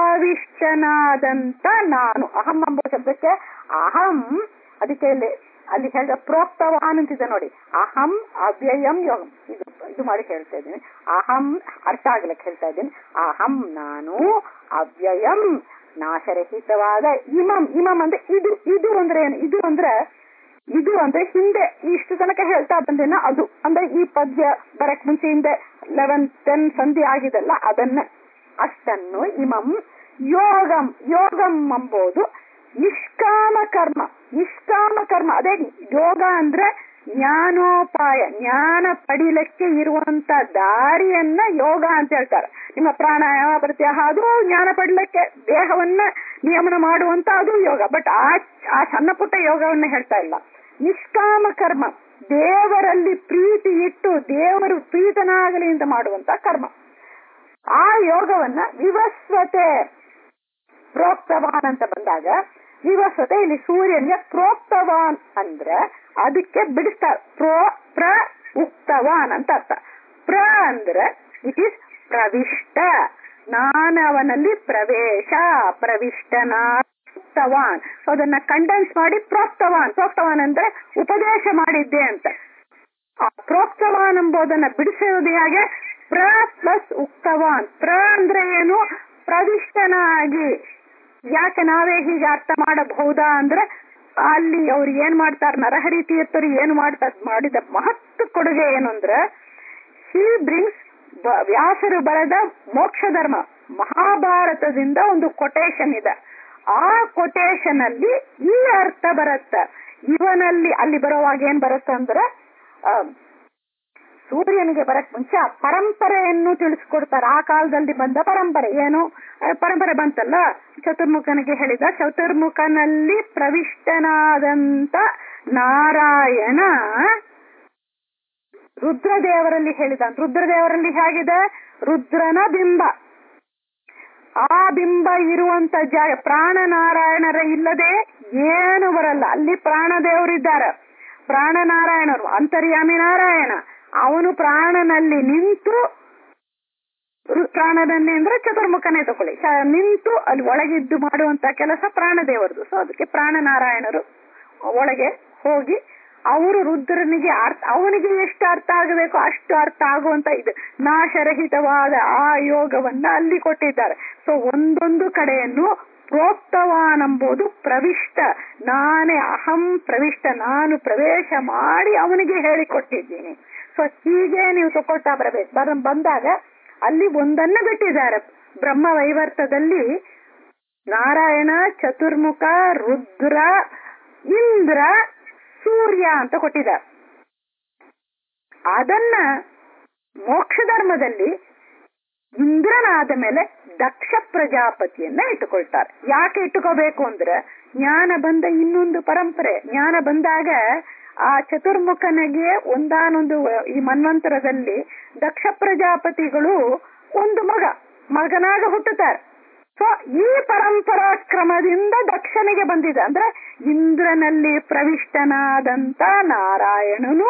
ಆವಿಷ್ಟನಾದಂತ ನಾನು ಅಹಂ ಎಂಬ ಶಬ್ದಕ್ಕೆ ಅಹಂ ಅದಕ್ಕೆ ಇಲ್ಲಿ ಅಲ್ಲಿ ಹೇಳಿದ ಪ್ರೋಕ್ತವಾನ್ ಅಂತಿದೆ ನೋಡಿ ಅಹಂ ಅವ್ಯಯಂ ಯೋಗಂ ಇದು ಇದು ಮಾಡಿ ಹೇಳ್ತಾ ಇದ್ದೀನಿ ಅಹಂ ಅರ್ಥ ಆಗ್ಲಿಕ್ಕೆ ಹೇಳ್ತಾ ಇದ್ದೀನಿ ಅಹಂ ನಾನು ಅವ್ಯಯಂ ನಾಶರಹಿತವಾದ ಇಮಂ ಇಮಂ ಅಂದ್ರೆ ಇದು ಇದು ಅಂದ್ರೆ ಏನು ಇದು ಅಂದ್ರೆ ಇದು ಅಂದ್ರೆ ಹಿಂದೆ ಇಷ್ಟು ತನಕ ಹೇಳ್ತಾ ಬಂದೇನ ಅದು ಅಂದ್ರೆ ಈ ಪದ್ಯ ಬರಕ್ ಮುಂಚೆ ಹಿಂದೆ ಲೆವೆನ್ ಟೆನ್ ಸಂಧಿ ಆಗಿದೆಲ್ಲ ಅದನ್ನ ಅಷ್ಟನ್ನು ಇಮಂ ಯೋಗಂ ಯೋಗಂ ಎಂಬುದು ನಿಷ್ಕಾಮ ಕರ್ಮ ನಿಷ್ಕಾಮ ಕರ್ಮ ಅದೇ ಯೋಗ ಅಂದ್ರೆ ಜ್ಞಾನೋಪಾಯ ಜ್ಞಾನ ಪಡಿಲಿಕ್ಕೆ ಇರುವಂತ ದಾರಿಯನ್ನ ಯೋಗ ಅಂತ ಹೇಳ್ತಾರೆ ನಿಮ್ಮ ಪ್ರಾಣಾಯಾಮ ಪ್ರತ್ಯಾಹ ಅದು ಜ್ಞಾನ ಪಡ್ಲಿಕ್ಕೆ ದೇಹವನ್ನ ನಿಯಮನ ಮಾಡುವಂತ ಅದು ಯೋಗ ಬಟ್ ಆ ಆ ಸಣ್ಣ ಪುಟ್ಟ ಯೋಗವನ್ನ ಹೇಳ್ತಾ ಇಲ್ಲ ನಿಷ್ಕಾಮ ಕರ್ಮ ದೇವರಲ್ಲಿ ಪ್ರೀತಿ ಇಟ್ಟು ದೇವರು ಪ್ರೀತನಾಗಲಿ ಅಂತ ಮಾಡುವಂತ ಕರ್ಮ ಆ ಯೋಗವನ್ನ ವಿವಸ್ವತೆ ಪ್ರೋಕ್ತವಾನ್ ಅಂತ ಬಂದಾಗ ವಿವಸ್ವತೆ ಇಲ್ಲಿ ಸೂರ್ಯನ್ಗೆ ಪ್ರೋಕ್ತವಾನ್ ಅಂದ್ರೆ ಅದಕ್ಕೆ ಬಿಡಿಸ್ತಾರೆ ಪ್ರೋ ಪ್ರ ಉಕ್ತವಾನ್ ಅಂತ ಅರ್ಥ ಪ್ರ ಅಂದ್ರೆ ಇಟ್ ಈಸ್ ಪ್ರವಿಷ್ಟ ನಾನು ಅವನಲ್ಲಿ ಪ್ರವೇಶ ಪ್ರವಿಷ್ಟನಾ ಉಕ್ತವಾನ್ ಸೊ ಅದನ್ನ ಕಂಡೆನ್ಸ್ ಮಾಡಿ ಪ್ರೋಕ್ತವಾನ್ ಪ್ರೋಕ್ತವಾನ್ ಅಂದ್ರೆ ಉಪದೇಶ ಮಾಡಿದ್ದೆ ಅಂತ ಆ ಪ್ರೋಕ್ತವಾನ್ ಎಂಬುದನ್ನ ಬಿಡಿಸುವುದು ಹೇಗೆ ಪ್ರ ಪ್ಲಸ್ ಉಕ್ತವಾನ್ ಪ್ರ ಅಂದ್ರೆ ಏನು ಪ್ರವಿಷ್ಟನಾಗಿ ಯಾಕೆ ನಾವೇ ಹೀಗೆ ಅರ್ಥ ಮಾಡಬಹುದಾ ಅಂದ್ರೆ ಅಲ್ಲಿ ಅವ್ರು ಏನ್ ಮಾಡ್ತಾರೆ ನರಹರಿ ತೀರ್ಥರು ಏನು ಮಾಡ್ತಾರೆ ಮಾಡಿದ ಮಹತ್ವ ಕೊಡುಗೆ ಏನು ಅಂದ್ರೆ ಹಿ ಬ್ರಿಂಗ್ಸ್ ವ್ಯಾಸರು ಬರೆದ ಮೋಕ್ಷ ಧರ್ಮ ಮಹಾಭಾರತದಿಂದ ಒಂದು ಕೊಟೇಶನ್ ಇದೆ ಆ ಕೊಟೇಶನ್ ಅಲ್ಲಿ ಈ ಅರ್ಥ ಬರುತ್ತೆ ಇವನಲ್ಲಿ ಅಲ್ಲಿ ಬರುವಾಗ ಏನ್ ಬರುತ್ತೆ ಅಂದ್ರೆ ಸೂರ್ಯನಿಗೆ ಬರಕ್ ಮುಂಚೆ ಆ ಪರಂಪರೆಯನ್ನು ತಿಳಿಸ್ಕೊಡ್ತಾರೆ ಆ ಕಾಲದಲ್ಲಿ ಬಂದ ಪರಂಪರೆ ಏನು ಪರಂಪರೆ ಬಂತಲ್ಲ ಚತುರ್ಮುಖನಿಗೆ ಹೇಳಿದ ಚತುರ್ಮುಖನಲ್ಲಿ ಪ್ರವಿಷ್ಟನಾದಂತ ನಾರಾಯಣ ರುದ್ರದೇವರಲ್ಲಿ ಹೇಳಿದ ರುದ್ರದೇವರಲ್ಲಿ ಹೇಗಿದೆ ರುದ್ರನ ಬಿಂಬ ಆ ಬಿಂಬ ಇರುವಂತ ಜಾಗ ಪ್ರಾಣನಾರಾಯಣರ ಇಲ್ಲದೆ ಏನು ಬರಲ್ಲ ಅಲ್ಲಿ ಪ್ರಾಣದೇವರಿದ್ದಾರೆ ಪ್ರಾಣನಾರಾಯಣರು ಅಂತರ್ಯಾಮಿ ನಾರಾಯಣ ಅವನು ಪ್ರಾಣನಲ್ಲಿ ನಿಂತು ಪ್ರಾಣದಲ್ಲಿ ಅಂದ್ರೆ ಚತುರ್ಮುಖನೇ ತಗೊಳ್ಳಿ ನಿಂತು ಅಲ್ಲಿ ಒಳಗಿದ್ದು ಮಾಡುವಂತ ಕೆಲಸ ಪ್ರಾಣದೇವರದು ಸೊ ಅದಕ್ಕೆ ಪ್ರಾಣನಾರಾಯಣರು ಒಳಗೆ ಹೋಗಿ ಅವರು ರುದ್ರನಿಗೆ ಅರ್ಥ ಅವನಿಗೆ ಎಷ್ಟು ಅರ್ಥ ಆಗಬೇಕೋ ಅಷ್ಟು ಅರ್ಥ ಆಗುವಂತ ಇದು ನಾಶರಹಿತವಾದ ಆ ಯೋಗವನ್ನ ಅಲ್ಲಿ ಕೊಟ್ಟಿದ್ದಾರೆ ಸೊ ಒಂದೊಂದು ಕಡೆಯನ್ನು ಪ್ರೋಕ್ತವಾನ್ ಎಂಬುದು ಪ್ರವಿಷ್ಟ ನಾನೇ ಅಹಂ ಪ್ರವಿಷ್ಟ ನಾನು ಪ್ರವೇಶ ಮಾಡಿ ಅವನಿಗೆ ಹೇಳಿಕೊಟ್ಟಿದ್ದೀನಿ ಸೊ ಹೀಗೆ ನೀವು ತಗೊಳ್ತಾ ಬರಬೇಕು ಬರ ಬಂದಾಗ ಅಲ್ಲಿ ಒಂದನ್ನು ಬಿಟ್ಟಿದ್ದಾರೆ ಬ್ರಹ್ಮ ವೈವರ್ತದಲ್ಲಿ ನಾರಾಯಣ ಚತುರ್ಮುಖ ರುದ್ರ ಇಂದ್ರ ಸೂರ್ಯ ಅಂತ ಕೊಟ್ಟಿದ್ದಾರೆ ಅದನ್ನ ಮೋಕ್ಷ ಧರ್ಮದಲ್ಲಿ ಇಂದ್ರನಾದ ಮೇಲೆ ದಕ್ಷ ಪ್ರಜಾಪತಿಯನ್ನ ಇಟ್ಟುಕೊಳ್ತಾರೆ ಯಾಕೆ ಇಟ್ಟುಕೋಬೇಕು ಅಂದ್ರೆ ಜ್ಞಾನ ಬಂದ ಇನ್ನೊಂದು ಪರಂಪರೆ ಜ್ಞಾನ ಬಂದಾಗ ಆ ಚತುರ್ಮುಖನಿಗೆ ಒಂದಾನೊಂದು ಈ ಮನ್ವಂತರದಲ್ಲಿ ದಕ್ಷ ಪ್ರಜಾಪತಿಗಳು ಒಂದು ಮಗ ಮಗನಾಗ ಹುಟ್ಟುತ್ತಾರೆ ಸೊ ಈ ಪರಂಪರಾ ಕ್ರಮದಿಂದ ದಕ್ಷನಿಗೆ ಬಂದಿದೆ ಅಂದ್ರೆ ಇಂದ್ರನಲ್ಲಿ ಪ್ರವಿಷ್ಟನಾದಂತ ನಾರಾಯಣನು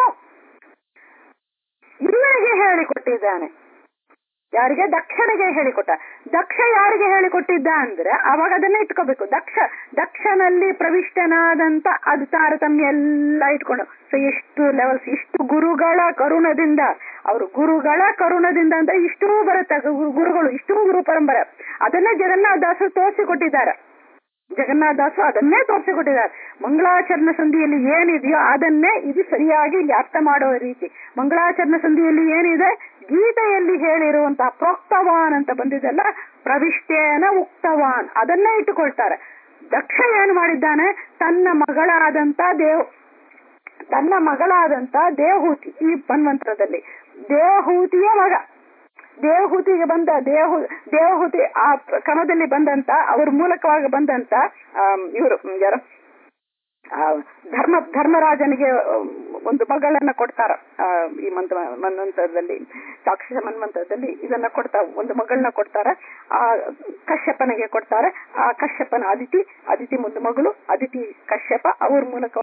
ಇವನಿಗೆ ಹೇಳಿಕೊಟ್ಟಿದ್ದಾನೆ ಯಾರಿಗೆ ದಕ್ಷನಿಗೆ ಹೇಳಿಕೊಟ್ಟ ದಕ್ಷ ಯಾರಿಗೆ ಹೇಳಿಕೊಟ್ಟಿದ್ದ ಅಂದ್ರೆ ಅವಾಗ ಅದನ್ನ ಇಟ್ಕೋಬೇಕು ದಕ್ಷ ದಕ್ಷನಲ್ಲಿ ಪ್ರವಿಷ್ಟನಾದಂತ ಅದು ತಾರತಮ್ಯ ಎಲ್ಲ ಇಟ್ಕೊಂಡು ಸೊ ಎಷ್ಟು ಲೆವೆಲ್ಸ್ ಇಷ್ಟು ಗುರುಗಳ ಕರುಣದಿಂದ ಅವರು ಗುರುಗಳ ಕರುಣದಿಂದ ಅಂತ ಇಷ್ಟೂ ಬರುತ್ತೆ ಗುರುಗಳು ಇಷ್ಟೂ ಗುರು ಪರಂಪರೆ ಅದನ್ನೇ ಜಗನ್ನಾಥದಾಸರು ತೋರಿಸಿಕೊಟ್ಟಿದ್ದಾರೆ ಜಗನ್ನಾಥದಾಸು ಅದನ್ನೇ ತೋರಿಸಿಕೊಟ್ಟಿದ್ದಾರೆ ಮಂಗಳಾಚರಣ ಸಂಧಿಯಲ್ಲಿ ಏನಿದೆಯೋ ಅದನ್ನೇ ಇದು ಸರಿಯಾಗಿ ಇಲ್ಲಿ ಅರ್ಥ ಮಾಡುವ ರೀತಿ ಮಂಗಳಾಚರಣ ಸಂಧಿಯಲ್ಲಿ ಏನಿದೆ ಗೀತೆಯಲ್ಲಿ ಹೇಳಿರುವಂತಹ ಪ್ರೋಕ್ತವಾನ್ ಅಂತ ಬಂದಿದೆಲ್ಲ ಪ್ರವಿಷ್ಟೇನ ಉಕ್ತವಾನ್ ಅದನ್ನೇ ಇಟ್ಟುಕೊಳ್ತಾರೆ ದಕ್ಷ ಏನು ಮಾಡಿದ್ದಾನೆ ತನ್ನ ಮಗಳಾದಂತ ದೇವ್ ತನ್ನ ಮಗಳಾದಂತ ದೇವಹೂತಿ ಈ ಮನ್ವಂತ್ರದಲ್ಲಿ ದೇವಹೂತಿಯ ಮಗ ದೇವಹೂತಿಗೆ ಬಂದ ದೇವಹು ದೇವಹೂತಿ ಆ ಕ್ರಮದಲ್ಲಿ ಬಂದಂತ ಅವ್ರ ಮೂಲಕವಾಗಿ ಬಂದಂತ ಇವರು ಯಾರು ಆ, ಧರ್ಮ ಧರ್ಮರಾಜನಿಗೆ ಆ, ಒಂದು ಮಗಳನ್ನ ಕೊಡ್ತಾರ ಆ, ಈ ಮಂತ್ರ ಮನ್ವಂತರದಲ್ಲಿ ಸಾಕ್ಷಿ ಮನ್ವಂತರದಲ್ಲಿ ಇದನ್ನ ಕೊಡ್ತಾರ ಒಂದು ಮಗಳನ್ನ ಕೊಡ್ತಾರ ಆ ಕಶ್ಯಪನಿಗೆ ಕೊಡ್ತಾರೆ ಆ ಕಶ್ಯಪನ ಅದಿತಿ ಅದಿತಿ ಒಂದು ಮಗಳು ಅದಿತಿ ಕಶ್ಯಪ ಅವ್ರ ಮೂಲಕ